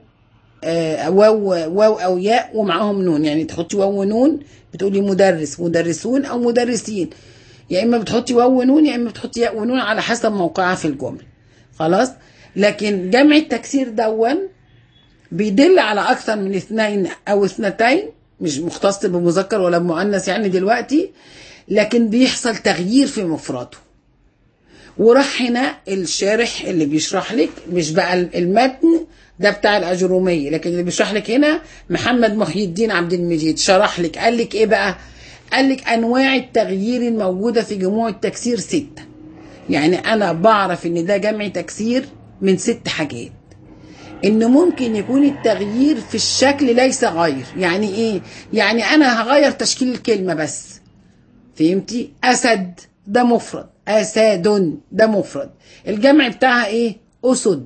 واو واو او ياء ومعاهم نون يعني تحطي واو ونون بتقولي مدرس مدرسون او مدرسين يا اما بتحطي واو ونون يا اما بتحطي ياء ونون على حسب موقعها في الجمله خلاص لكن جمع التكسير دون بيدل على اكثر من اثنين او اثنتين مش مختص بمذكر ولا بمؤنث يعني دلوقتي لكن بيحصل تغيير في مفرده وراح هنا الشارح اللي بيشرح لك مش بقى المتن ده بتاع الأجرومية لكن اللي بيشرح لك هنا محمد محي الدين عبد المجيد شرح لك قال لك ايه بقى قال لك انواع التغيير الموجودة في جموع التكسير ستة يعني انا بعرف ان ده جمع تكسير من ست حاجات ان ممكن يكون التغيير في الشكل ليس غير يعني ايه يعني انا هغير تشكيل الكلمة بس فهمتي اسد ده مفرد اسد ده مفرد الجمع بتاعها ايه اسد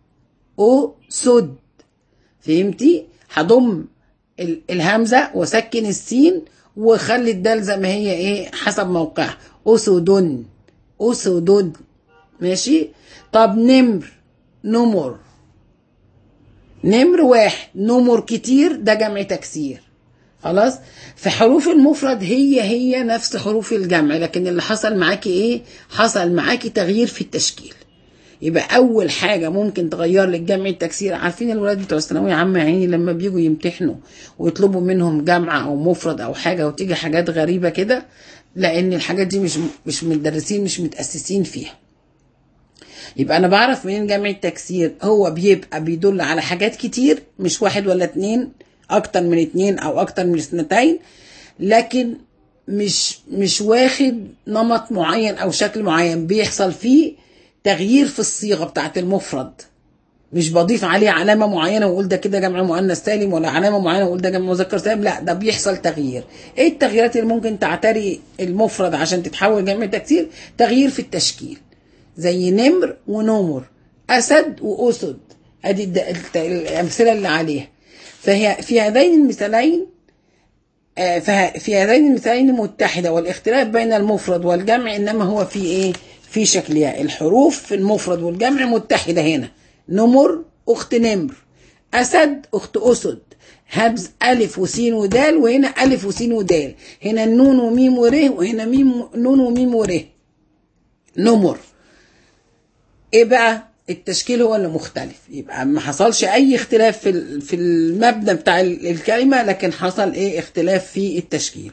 أسد فهمتي هضم الهمزة وسكن السين وخلي الدال زي ما هي ايه حسب موقعها أسد أسد ماشي طب نمر نمر نمر واحد نمر كتير ده جمع تكسير خلاص فحروف المفرد هي هي نفس حروف الجمع لكن اللي حصل معاكي ايه حصل معاكي تغيير في التشكيل يبقى اول حاجه ممكن تغير لك جمع التكسير عارفين الولاد بتوع الثانويه عامه يعني لما بيجوا يمتحنوا ويطلبوا منهم جمع او مفرد او حاجه وتيجي حاجات غريبه كده لان الحاجات دي مش مش مدرسين مش متاسسين فيها يبقى انا بعرف منين جمع التكسير هو بيبقى بيدل على حاجات كتير مش واحد ولا اتنين اكتر من اتنين او اكتر من اثنتين لكن مش مش واخد نمط معين او شكل معين بيحصل فيه تغيير في الصيغه بتاعت المفرد مش بضيف عليه علامه معينه واقول ده كده جمع مؤنث سالم ولا علامه معينه واقول ده جمع مذكر سالم لا ده بيحصل تغيير ايه التغييرات اللي ممكن تعتري المفرد عشان تتحول جمع تكسير تغيير في التشكيل زي نمر ونمر اسد واسد ادي الامثله اللي عليها فهي في هذين المثالين في هذين المثالين متحده والاختلاف بين المفرد والجمع انما هو في ايه في شكلها الحروف في المفرد والجمع متحده هنا نمر اخت نمر اسد اخت اسد همز الف وسين ودال وهنا الف وسين ودال هنا النون وميم وره وهنا ميم نون وميم وره نمر ايه بقى التشكيل هو اللي مختلف يبقى ما حصلش اي اختلاف في في المبنى بتاع الكلمه لكن حصل ايه اختلاف في التشكيل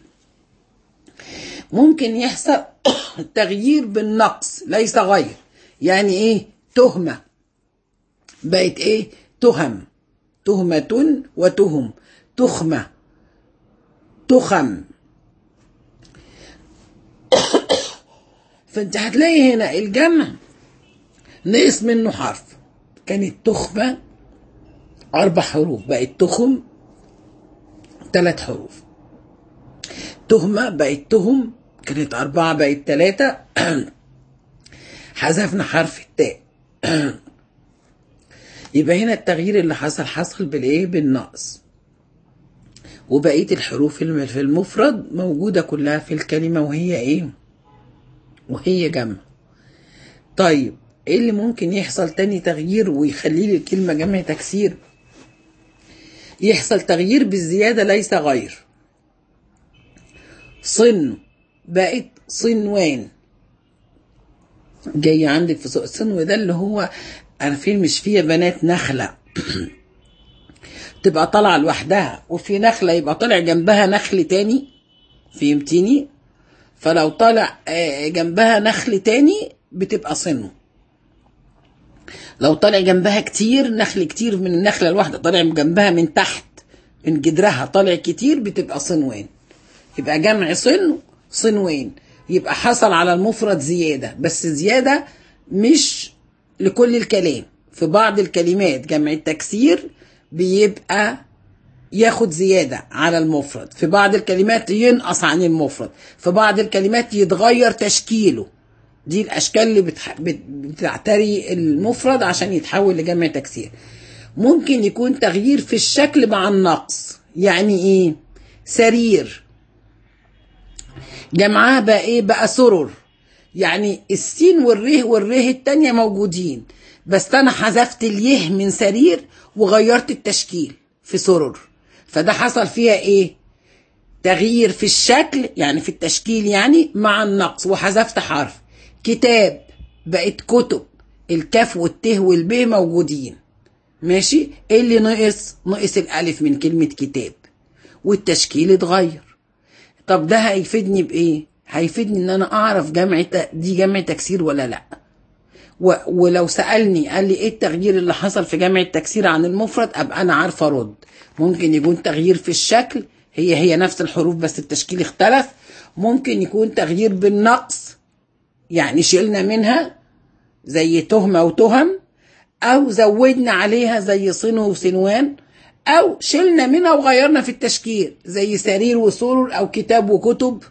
ممكن يحصل تغيير بالنقص ليس غير يعني ايه تهمه بقت ايه تهم تهمة وتهم تخمة تخم فانت هتلاقي هنا الجمع نقص منه حرف كانت تخمة أربع حروف بقت تخم ثلاث حروف تهمة بقت تهم كانت أربعة بقت ثلاثة حذفنا حرف التاء يبقى هنا التغيير اللي حصل حصل بالايه بالنقص وبقيه الحروف في المفرد موجوده كلها في الكلمه وهي ايه وهي جمع طيب ايه اللي ممكن يحصل تاني تغيير ويخلي لي الكلمه جمع تكسير يحصل تغيير بالزياده ليس غير صن بقت صنوان جاي عندك في صنو ده اللي هو عارفين مش فيها بنات نخلة تبقى طالعة لوحدها وفي نخلة يبقى طالع جنبها نخل تاني فهمتيني فلو طالع جنبها نخل تاني بتبقى صنو لو طالع جنبها كتير نخل كتير من النخلة الواحدة طالع جنبها من تحت من جدرها طالع كتير بتبقى صنوان يبقى جمع صنو صنوين يبقى حصل على المفرد زيادة بس زيادة مش لكل الكلام في بعض الكلمات جمع التكسير بيبقى ياخد زيادة على المفرد في بعض الكلمات ينقص عن المفرد في بعض الكلمات يتغير تشكيله دي الأشكال اللي بتح... بتعتري المفرد عشان يتحول لجمع تكسير ممكن يكون تغيير في الشكل مع النقص يعني ايه سرير جمعها بقى ايه بقى سرر يعني السين والره والره التانية موجودين بس انا حذفت اليه من سرير وغيرت التشكيل في سرر فده حصل فيها ايه تغيير في الشكل يعني في التشكيل يعني مع النقص وحذفت حرف كتاب بقت كتب الكاف والته والب موجودين ماشي ايه اللي نقص نقص الالف من كلمة كتاب والتشكيل اتغير طب ده هيفيدني بايه هيفيدني ان انا اعرف جمع دي جمع تكسير ولا لا و... ولو سالني قال لي ايه التغيير اللي حصل في جمع التكسير عن المفرد ابقى انا عارفه ارد ممكن يكون تغيير في الشكل هي هي نفس الحروف بس التشكيل اختلف ممكن يكون تغيير بالنقص يعني شلنا منها زي تهمه وتهم او زودنا عليها زي صنو وسنوان او شلنا منها وغيرنا في التشكيل زي سرير وسرر او كتاب وكتب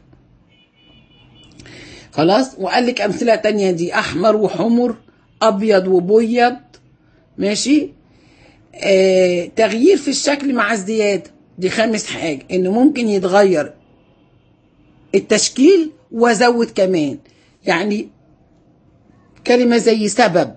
خلاص وقال لك امثله تانية دي احمر وحمر ابيض وبيض ماشي آه تغيير في الشكل مع الزياده دي خامس حاجه انه ممكن يتغير التشكيل وازود كمان يعني كلمه زي سبب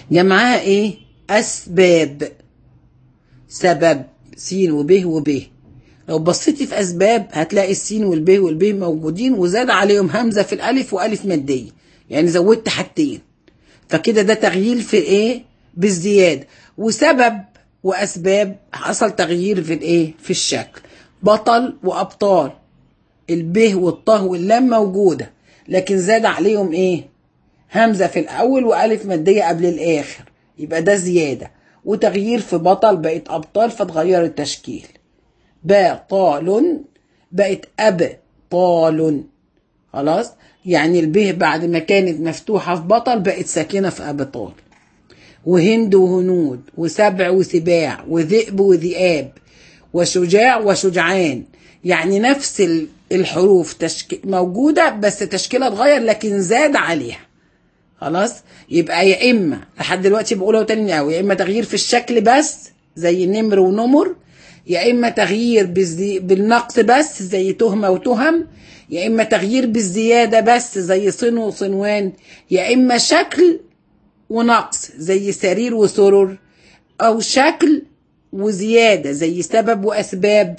جمعها ايه اسباب سبب سين وب وب لو بصيتي في اسباب هتلاقي السين والب والب موجودين وزاد عليهم همزه في الالف والف ماديه يعني زودت حاجتين فكده ده تغيير في ايه بالزياده وسبب واسباب حصل تغيير في الايه في الشكل بطل وابطال الب والطه واللام موجوده لكن زاد عليهم ايه همزه في الاول والف ماديه قبل الاخر يبقى ده زياده وتغيير في بطل بقت ابطال فتغير التشكيل باطال بقت ابطال خلاص يعني البه بعد ما كانت مفتوحه في بطل بقت ساكنه في ابطال وهند وهنود وسبع وسباع وذئب وذئاب وشجاع وشجعان يعني نفس ال- الحروف تشك... موجودة بس تشكيلها اتغير لكن زاد عليها خلاص يبقى يا إما لحد دلوقتي بقولها تاني قوي يا إما تغيير في الشكل بس زي نمر ونمر يا إما تغيير بالزي... بالنقص بس زي تهمة وتهم يا إما تغيير بالزيادة بس زي صن وصنوان يا إما شكل ونقص زي سرير وسرر أو شكل وزيادة زي سبب وأسباب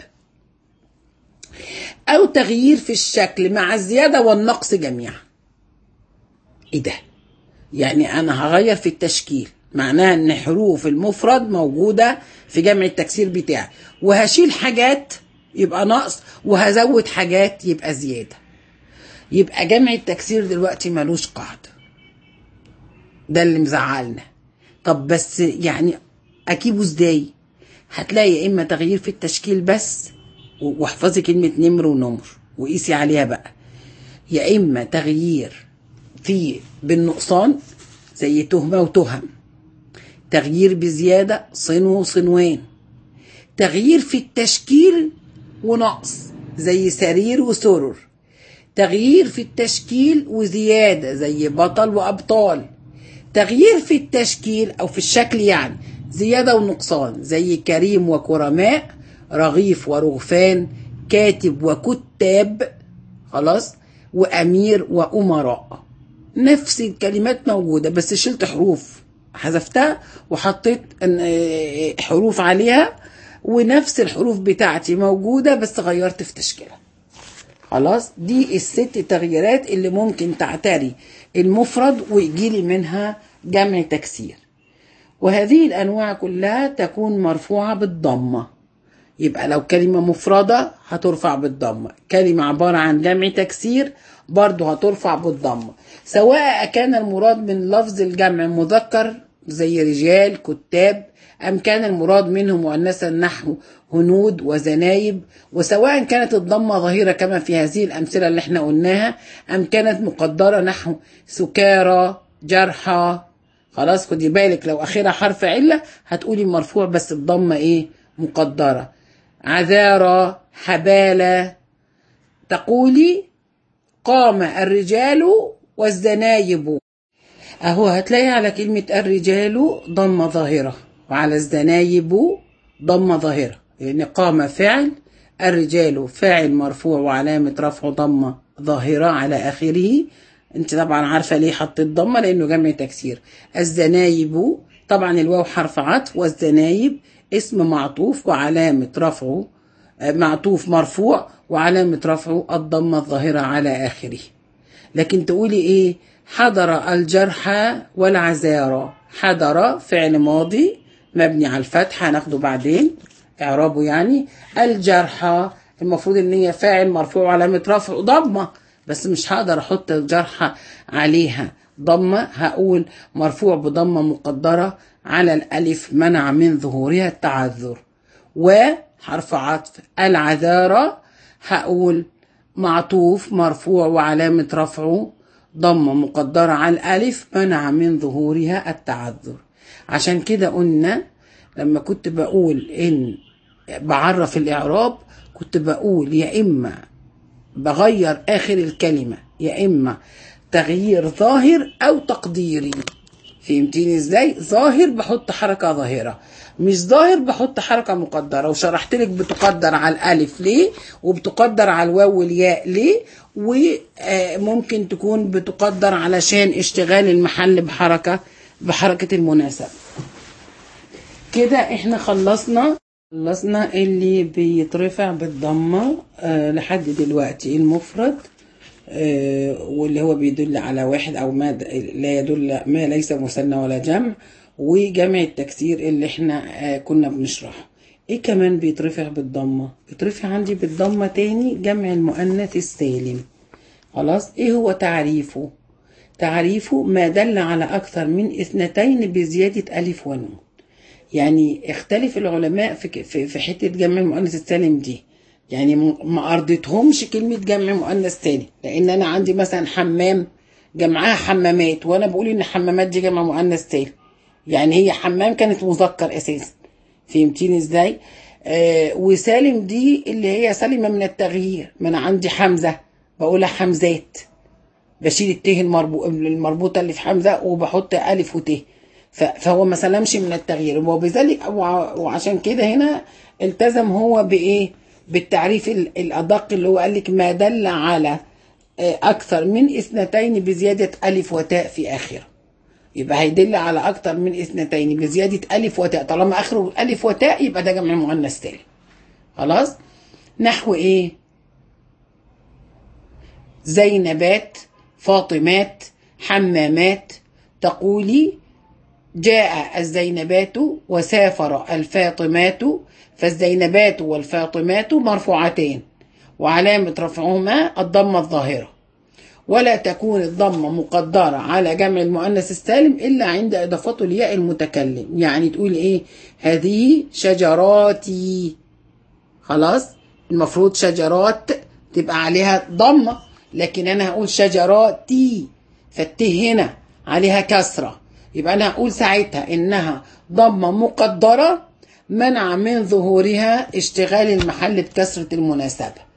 أو تغيير في الشكل مع الزيادة والنقص جميعا إيه ده؟ يعني أنا هغير في التشكيل معناها إن حروف المفرد موجودة في جمع التكسير بتاعي وهشيل حاجات يبقى نقص وهزود حاجات يبقى زيادة يبقى جمع التكسير دلوقتي ملوش قاعدة ده اللي مزعلنا طب بس يعني اجيبه ازاي هتلاقي يا اما تغيير في التشكيل بس و- واحفظي كلمه نمر ونمر وقيسي عليها بقى يا اما تغيير في بالنقصان زي تهمه وتهم تغيير بزياده صن وصنوان تغيير في التشكيل ونقص زي سرير وسرر تغيير في التشكيل وزياده زي بطل وابطال تغيير في التشكيل او في الشكل يعني زياده ونقصان زي كريم وكرماء رغيف ورغفان كاتب وكتاب خلاص وامير وامراء نفس الكلمات موجوده بس شلت حروف حذفتها وحطيت ان- آه، حروف عليها ونفس الحروف بتاعتي موجوده بس غيرت في تشكيلها خلاص دي الست تغييرات اللي ممكن تعتري المفرد ويجيلي منها جمع تكسير وهذه الأنواع كلها تكون مرفوعة بالضمة يبقى لو كلمة مفردة هترفع بالضمة كلمة عبارة عن جمع تكسير برضه هترفع بالضمة سواء كان المراد من لفظ الجمع مذكر زي رجال كتاب أم كان المراد منه مؤنثا نحو هنود وزنايب وسواء كانت الضمة ظاهرة كما في هذه الأمثلة اللي احنا قلناها أم كانت مقدرة نحو سكارى جرحى خلاص خدي بالك لو اخرها حرف عله هتقولي مرفوع بس بضمه ايه مقدره عذارى حبالة تقولي قام الرجال والزنايب اهو هتلاقي على كلمة الرجال ضمة ظاهرة وعلى الزنايب ضمة ظاهرة لأن قام فعل الرجال فاعل مرفوع وعلامة رفعه ضمة ظاهرة على آخره انت طبعا عارفة ليه حطيت ضمة لأنه جمع تكسير الزنايب طبعا الواو حرف عطف والزنايب اسم معطوف وعلامة رفعه آه، معطوف مرفوع وعلامة رفعه الضمة الظاهرة على آخره لكن تقولي ايه حضر الجرحى والعزارى حضر فعل ماضي مبني على الفتح هناخده بعدين اعرابه يعني الجرحى المفروض ان هي فاعل مرفوع وعلامة رفع ضمة بس مش هقدر احط الجرحى عليها ضمة هقول مرفوع بضمة مقدرة على الألف منع من ظهورها التعذر وحرف عطف العذارى هقول معطوف مرفوع وعلامة رفعه ضمة مقدرة على الألف منع من ظهورها التعذر عشان كده قلنا لما كنت بقول إن بعرف الإعراب كنت بقول يا إما بغير آخر الكلمة يا إما تغيير ظاهر أو تقديري فهمتيني ازاي ظاهر بحط حركة ظاهرة مش ظاهر بحط حركة مقدرة وشرحت لك بتقدر على الألف ليه وبتقدر على الواو والياء ليه وممكن تكون بتقدر علشان اشتغال المحل بحركة بحركة المناسبة كده احنا خلصنا خلصنا اللي بيترفع بالضمة آه لحد دلوقتي المفرد آه واللي هو بيدل على واحد أو ما د- لا يدل ما ليس مثنى ولا جمع وجمع التكسير اللي احنا آه كنا بنشرحه ايه كمان بيترفع بالضمة بيترفع عندي بالضمة تاني جمع المؤنث السالم خلاص ايه هو تعريفه تعريفه ما دل على أكثر من اثنتين بزيادة ألف ونون يعني اختلف العلماء في ك- في في حته جمع المؤنث السالم دي يعني م- ما ارضتهمش كلمه جمع مؤنث سالم لان انا عندي مثلا حمام جمعها حمامات وانا بقول ان حمامات دي جمع مؤنث سالم يعني هي حمام كانت مذكر اساسا فهمتيني ازاي آه وسالم دي اللي هي سلمه من التغيير ما انا عندي حمزه بقولها حمزات بشيل الته المربو... المربوطه اللي في حمزه وبحط الف وت ف... فهو ما سلمش من التغيير وبذلك وع... وعشان كده هنا التزم هو بايه بالتعريف ال- الادق اللي هو قال لك ما دل على آه، اكثر من اثنتين بزياده الف وتاء في اخره يبقى هيدل على اكثر من اثنتين بزياده الف وتاء طالما اخره الف وتاء يبقى ده جمع مؤنث تاني خلاص نحو ايه زينبات فاطمات حمامات تقولي جاء الزينبات وسافر الفاطمات فالزينبات والفاطمات مرفوعتان وعلامة رفعهما الضمة الظاهرة ولا تكون الضمة مقدرة على جمع المؤنث السالم إلا عند إضافته لياء المتكلم يعني تقول إيه هذه شجراتي خلاص المفروض شجرات تبقى عليها ضمة لكن أنا هقول شجراتي فالت هنا عليها كسرة يبقى أنا هقول ساعتها إنها ضمة مقدرة منع من ظهورها اشتغال المحل بكسرة المناسبة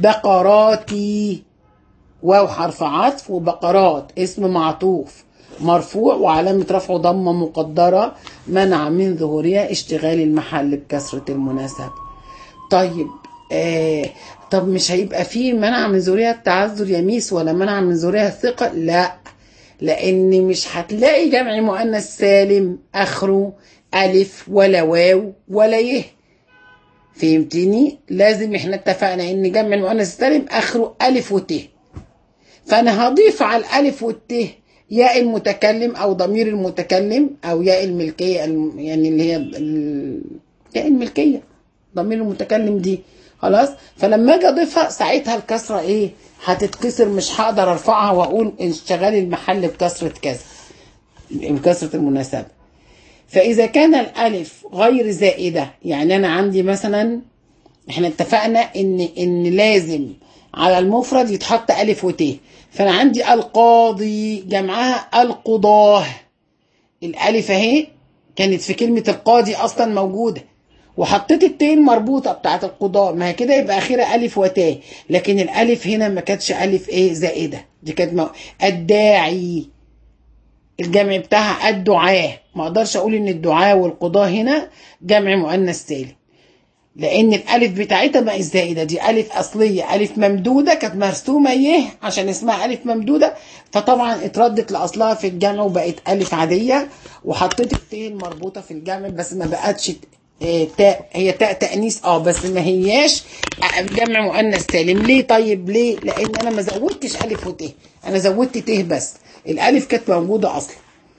بقراتي واو حرف عطف وبقرات اسم معطوف مرفوع وعلامة رفعه ضمة مقدرة منع من ظهورها اشتغال المحل بكسرة المناسبة طيب آه طب مش هيبقى فيه منع من ظهورها التعذر يميس ولا منع من ظهورها الثقة لا لان مش هتلاقي جمع مؤنث سالم اخره الف ولا واو ولا يه فهمتني لازم احنا اتفقنا ان جمع المؤنث السالم اخره الف وت فانا هضيف على الالف والت ياء المتكلم او ضمير المتكلم او ياء الملكيه الم- يعني اللي هي ال- ياء الملكيه ضمير المتكلم دي خلاص فلما اجي اضيفها ساعتها الكسره ايه هتتكسر مش هقدر ارفعها واقول انشغال المحل بكسره كذا بكسره المناسبه فاذا كان الالف غير زائده يعني انا عندي مثلا احنا اتفقنا ان ان لازم على المفرد يتحط الف وت فانا عندي القاضي جمعها القضاه الالف اهي كانت في كلمه القاضي اصلا موجوده وحطيت التين المربوطه بتاعت القضاء ما هي كده يبقى اخرها الف وتاء لكن الالف هنا ما كانتش الف ايه زائده دي كانت مو... الداعي الجمع بتاعها الدعاء ما اقدرش اقول ان الدعاء والقضاء هنا جمع مؤنث سالم لان الالف بتاعتها بقت زائده دي الف اصليه الف ممدوده كانت مرسومه يه عشان اسمها الف ممدوده فطبعا اتردت لاصلها في الجمع وبقت الف عاديه وحطيت التين مربوطه في الجمع بس ما بقتش آه، تاء هي تاء تانيث اه بس ما هياش جمع مؤنث سالم ليه طيب ليه لان انا ما زودتش الف وت انا زودت ت بس الالف كانت موجوده اصلا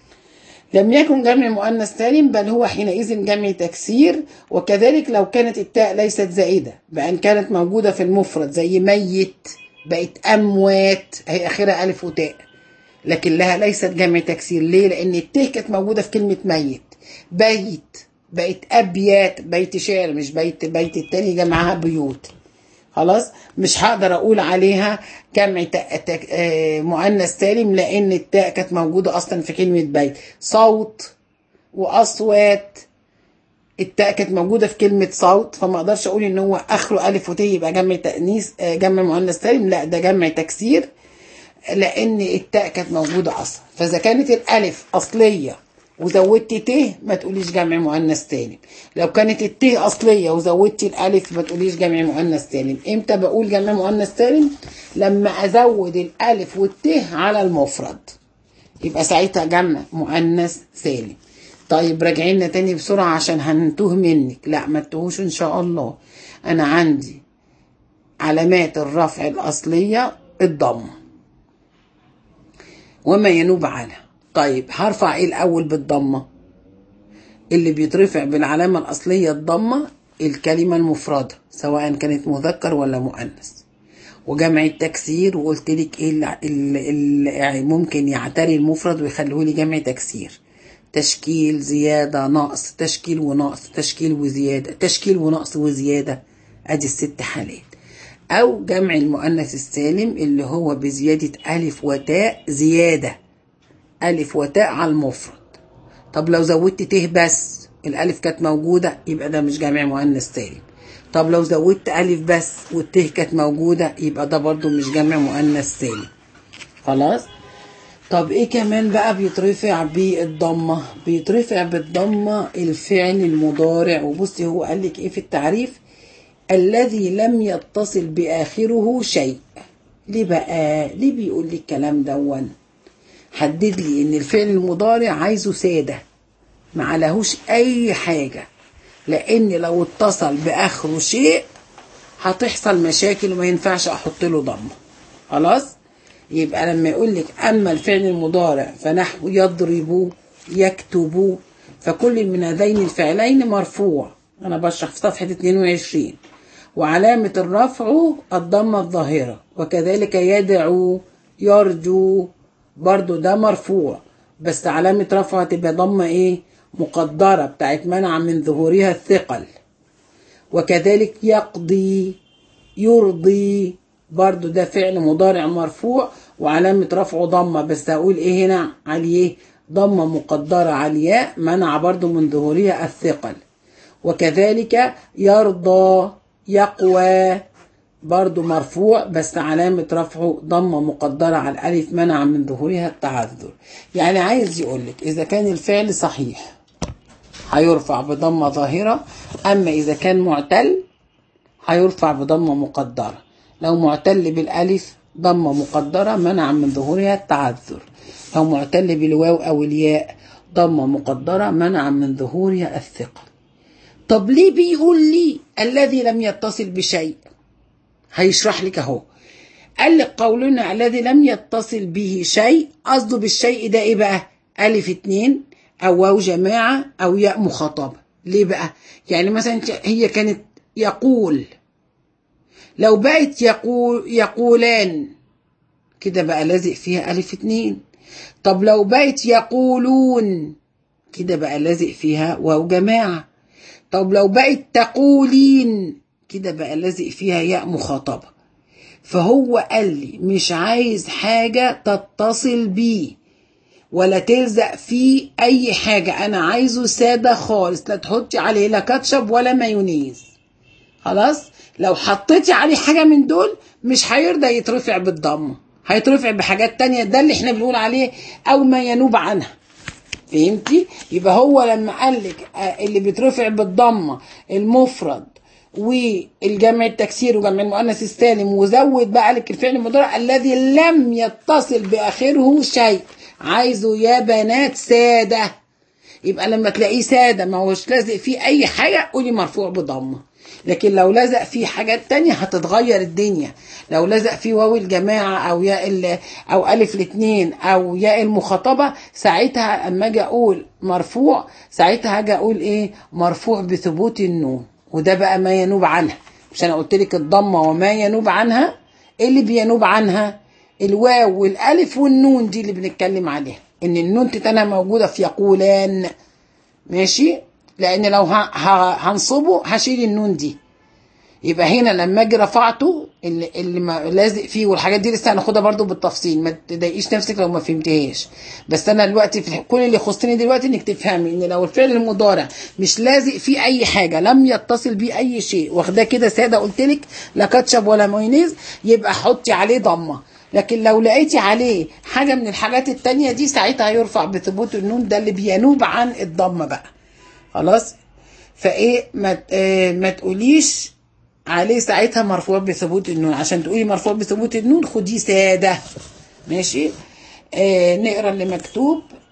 لم يكن جمع مؤنث سالم بل هو حينئذ جمع تكسير وكذلك لو كانت التاء ليست زائدة بأن كانت موجودة في المفرد زي ميت بقت أموات هي آخرها ألف وتاء لكن لها ليست جمع تكسير ليه؟ لأن التاء كانت موجودة في كلمة ميت بيت بقت أبيات بيت شعر مش بيت بيت التاني جمعها بيوت خلاص مش هقدر اقول عليها جمع تا- تا- آه، مؤنث سالم لان التاء كانت موجوده اصلا في كلمه بيت صوت واصوات التاء كانت موجوده في كلمه صوت فما اقدرش اقول ان هو اخره الف وت يبقى جمع تانيث آه، جمع مؤنث سالم لا ده جمع تكسير لان التاء كانت موجوده اصلا فاذا كانت الالف اصليه وزودت ت ما تقوليش جمع مؤنث سالم لو كانت الت اصليه وزودت الالف ما تقوليش جمع مؤنث سالم امتى بقول جمع مؤنث سالم لما ازود الالف والت على المفرد يبقى ساعتها جمع مؤنث سالم طيب راجعين لنا تاني بسرعة عشان هنتوه منك لا ما تتوهوش ان شاء الله انا عندي علامات الرفع الاصلية الضم وما ينوب عنها طيب هرفع ايه الاول بالضمة اللي بيترفع بالعلامة الاصلية الضمة الكلمة المفردة سواء كانت مذكر ولا مؤنث وجمع التكسير وقلت لك ايه اللي ممكن يعتري المفرد ويخليه لي جمع تكسير تشكيل زيادة نقص تشكيل ونقص تشكيل وزيادة تشكيل ونقص وزيادة ادي الست حالات او جمع المؤنث السالم اللي هو بزيادة الف وتاء زيادة الف وتاء على المفرد طب لو زودت ته بس الالف كانت موجودة يبقى ده مش جمع مؤنث سالم طب لو زودت ألف بس والته كانت موجودة يبقى ده برضو مش جمع مؤنث سالم خلاص طب ايه كمان بقى بيترفع بالضمة بيترفع بالضمة الفعل المضارع وبصي هو قال لك ايه في التعريف الذي لم يتصل بآخره شيء ليه بقى ليه بيقول لي الكلام دون حدد لي ان الفعل المضارع عايزه سادة ما عليهوش اي حاجه لان لو اتصل باخره شيء هتحصل مشاكل وما ينفعش احط له ضمه خلاص يبقى لما يقول لك اما الفعل المضارع فنحو يضرب يكتب فكل من هذين الفعلين مرفوع انا بشرح في صفحه 22 وعلامه الرفع الضمه الظاهره وكذلك يدعو يرجو برضو ده مرفوع بس علامه رفعه هتبقى ضمه ايه مقدرة بتاعت منع من ظهورها الثقل وكذلك يقضي يرضي برضو ده فعل مضارع مرفوع وعلامة رفعه ضمة بس هقول ايه هنا عليه ضمة مقدرة علياء منع برضو من ظهورها الثقل وكذلك يرضى يقوى برضو مرفوع بس علامة رفعه ضمة مقدرة على الألف منع من ظهورها التعذر يعني عايز يقولك إذا كان الفعل صحيح هيرفع بضمة ظاهرة أما إذا كان معتل هيرفع بضمة مقدرة لو معتل بالألف ضمة مقدرة منع من ظهورها التعذر لو معتل بالواو أو الياء ضمة مقدرة منع من ظهورها الثقل طب ليه بيقول لي الذي لم يتصل بشيء هيشرح لك اهو قال لك قولنا الذي لم يتصل به شيء قصده بالشيء ده ايه بقى الف اتنين او واو جماعة او ياء مخاطبة ليه بقى يعني مثلا هي كانت يقول لو بقت يقول يقولان كده بقى لازق فيها ألف اتنين طب لو بقت يقولون كده بقى لازق فيها واو جماعة طب لو بقت تقولين كده بقى لازق فيها ياء مخاطبة فهو قال لي مش عايز حاجة تتصل بيه ولا تلزق فيه أي حاجة أنا عايزه سادة خالص لا تحطي عليه لا كاتشب ولا مايونيز خلاص لو حطيتي عليه حاجة من دول مش هيرضى يترفع بالضمة هيترفع بحاجات تانية ده اللي احنا بنقول عليه أو ما ينوب عنها فهمتي يبقى هو لما قال لك اللي بيترفع بالضمة المفرد والجمع التكسير وجمع المؤنث السالم وزود بقى لك الفعل المضارع الذي لم يتصل باخره شيء عايزه يا بنات ساده يبقى لما تلاقيه ساده ما هوش لازق فيه اي حاجه قولي مرفوع بضمه لكن لو لزق فيه حاجات تانية هتتغير الدنيا لو لزق فيه واو الجماعة أو ياء أو ألف الاثنين أو ياء المخاطبة ساعتها أما أجي أقول مرفوع ساعتها هاجي أقول إيه مرفوع بثبوت النون وده بقى ما ينوب عنها مش انا قلت لك الضمه وما ينوب عنها ايه اللي بينوب عنها الواو والالف والنون دي اللي بنتكلم عليها ان النون تتنى موجوده في يقولان ماشي لان لو هنصبه هشيل النون دي يبقى هنا لما اجي رفعته اللي, اللي ما لازق فيه والحاجات دي لسه هناخدها برضو بالتفصيل ما تضايقيش نفسك لو ما فهمتهاش بس انا دلوقتي في كل اللي يخصني دلوقتي انك تفهمي ان لو الفعل المضارع مش لازق فيه اي حاجه لم يتصل بيه اي شيء واخداه كده ساده قلت لك لا كاتشب ولا مايونيز يبقى حطي عليه ضمه لكن لو لقيتي عليه حاجه من الحاجات التانية دي ساعتها يرفع بثبوت النون ده اللي بينوب عن الضمه بقى خلاص فايه ما اه ما تقوليش عليه ساعتها مرفوع بثبوت النون عشان تقولي مرفوع بثبوت النون خديه ساده ماشي آه نقرا اللي مكتوب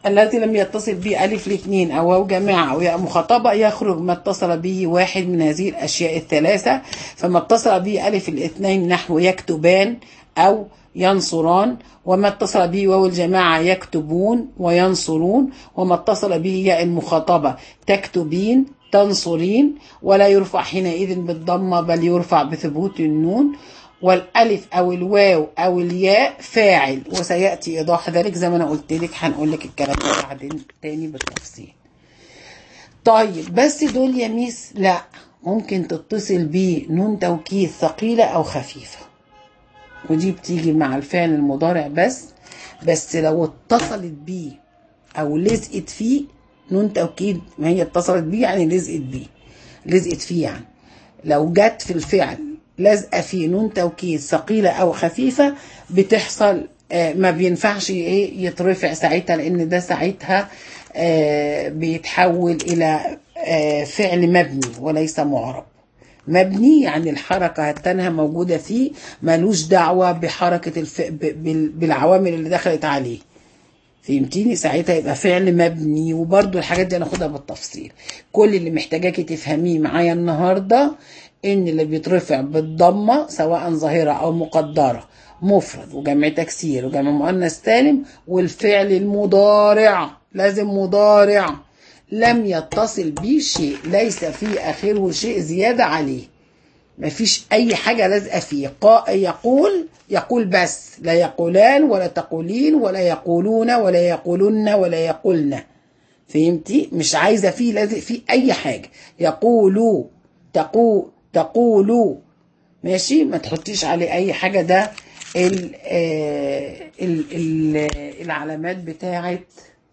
الذي لم يتصل به ألف الاثنين أو واو جماعة أو ياء مخاطبة يخرج ما اتصل به واحد من هذه الأشياء الثلاثة فما اتصل به ألف الاثنين نحو يكتبان أو ينصران وما اتصل به واو الجماعة يكتبون وينصرون وما اتصل به ياء المخاطبة تكتبين تنصرين ولا يرفع حينئذ بالضمة بل يرفع بثبوت النون والالف او الواو او الياء فاعل وسياتي ايضاح ذلك زي ما انا قلت لك هنقول لك الكلام ده بعدين تاني بالتفصيل طيب بس دول يا ميس لا ممكن تتصل بيه نون توكيد ثقيله او خفيفه ودي بتيجي مع الفعل المضارع بس بس لو اتصلت بيه او لزقت فيه نون توكيد ما هي اتصلت بيه يعني لزقت بيه لزقت فيه يعني لو جت في الفعل لازقه فيه نون توكيد ثقيله او خفيفه بتحصل آه، ما بينفعش ايه يترفع ساعتها لان ده ساعتها آه، بيتحول الى آه، فعل مبني وليس معرب مبني يعني الحركة التانية موجودة فيه ملوش دعوة بحركة الف... ب- بال- بالعوامل اللي دخلت عليه فهمتيني ساعتها يبقى فعل مبني وبرضو الحاجات دي هناخدها بالتفصيل كل اللي محتاجاكي تفهميه معايا النهارده ان اللي بيترفع بالضمه سواء ظاهره او مقدره مفرد وجمع تكسير وجمع مؤنث سالم والفعل المضارع لازم مضارع لم يتصل به شيء ليس في اخره شيء زياده عليه مفيش اي حاجه لازقه فيه قا يقول يقول بس لا يقولان ولا تقولين ولا يقولون ولا يقولن ولا يقولن فهمتي مش عايزه فيه لازق فيه اي حاجه يقولوا تقو تقولوا ماشي ما تحطيش عليه اي حاجه ده ال آه، ال ال العلامات بتاعت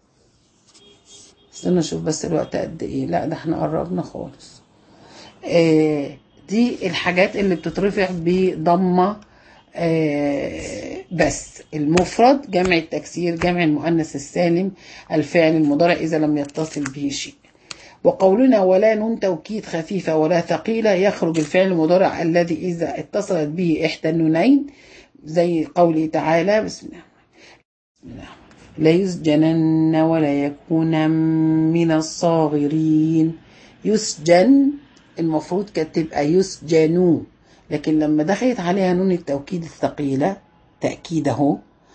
استنى اشوف بس الوقت قد ايه لا ده احنا قربنا خالص آه، دي الحاجات اللي بتترفع بضمه آه، بس المفرد جمع التكسير جمع المؤنث السالم الفعل المضارع اذا لم يتصل به شيء وقولنا ولا نون توكيد خفيفة ولا ثقيلة يخرج الفعل المضارع الذي إذا اتصلت به إحدى النونين زي قوله تعالى بسم الله بسم الله لا يسجنن ولا يكون من الصاغرين يسجن المفروض كانت تبقى يسجنوا لكن لما دخلت عليها نون التوكيد الثقيلة تأكيد اهو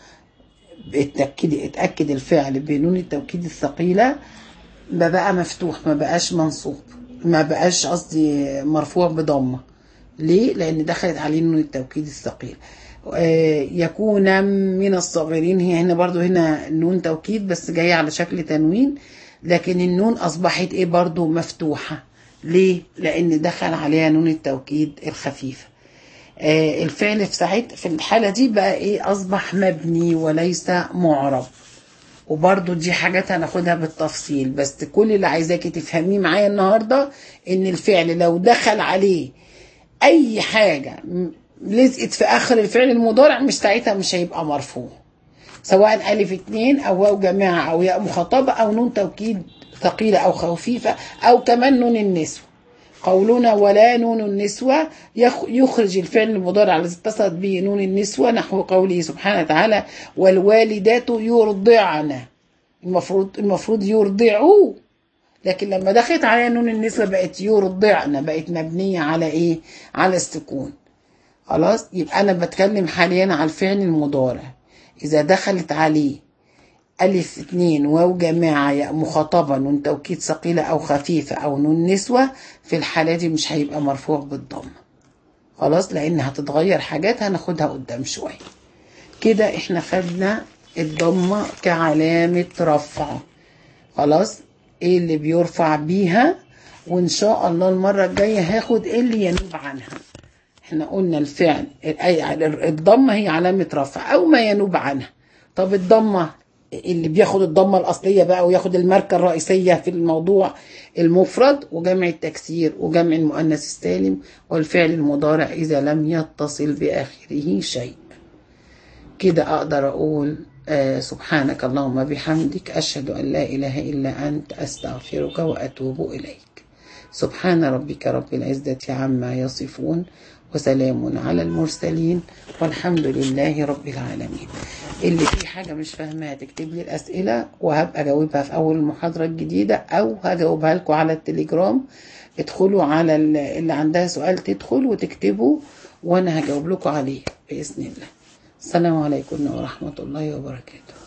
اتأكد اتأكد الفعل بنون التوكيد الثقيلة ما بقى مفتوح ما بقاش منصوب ما بقاش قصدي مرفوع بضمه ليه لان دخلت عليه نون التوكيد الثقيل آه، يكون من الصاغرين هي هنا برضو هنا نون توكيد بس جاية على شكل تنوين لكن النون اصبحت ايه برضو مفتوحة ليه لان دخل عليها نون التوكيد الخفيفة آه، الفعل في ساعت في الحالة دي بقى ايه اصبح مبني وليس معرب وبرضو دي حاجات هناخدها بالتفصيل بس كل اللي عايزاكي تفهميه معايا النهارده ان الفعل لو دخل عليه اي حاجه م- لزقت في اخر الفعل المضارع مش ساعتها مش هيبقى مرفوع سواء الف اتنين او واو جماعه او ياء مخاطبه او نون توكيد ثقيله او خفيفه او كمان نون النسوه قولنا ولا نون النسوة يخ- يخرج الفعل المضارع الذي اتصلت به نون النسوة نحو قوله سبحانه وتعالى والوالدات يرضعن المفروض المفروض يرضعوا لكن لما دخلت عليها نون النسوة بقت يرضعن بقت مبنية على ايه على السكون خلاص يبقى انا بتكلم حاليا على الفعل المضارع اذا دخلت عليه ألف اتنين واو جماعة يا مخاطبة نون توكيد ثقيلة أو خفيفة أو نون نسوة في الحالة دي مش هيبقى مرفوع بالضم خلاص لأن هتتغير حاجات هناخدها قدام شوية كده احنا خدنا الضمة كعلامة رفع خلاص ايه اللي بيرفع بيها وان شاء الله المرة الجاية هاخد ايه اللي ينوب عنها احنا قلنا الفعل أي- الضمة هي علامة رفع او ما ينوب عنها طب الضمة اللي بياخد الضمة الأصلية بقى وياخد الماركة الرئيسية في الموضوع المفرد وجمع التكسير وجمع المؤنث السالم والفعل المضارع إذا لم يتصل بآخره شيء كده أقدر أقول آه سبحانك اللهم بحمدك أشهد أن لا إله إلا أنت أستغفرك وأتوب إليك سبحان ربك رب العزة عما يصفون وسلام على المرسلين والحمد لله رب العالمين اللي فيه حاجة مش فاهماها تكتب لي الأسئلة وهبقى أجاوبها في أول المحاضرة الجديدة أو هجاوبها لكم على التليجرام ادخلوا على ال- اللي عندها سؤال تدخل وتكتبه وأنا هجاوب لكم عليه بإذن الله السلام عليكم ورحمة الله وبركاته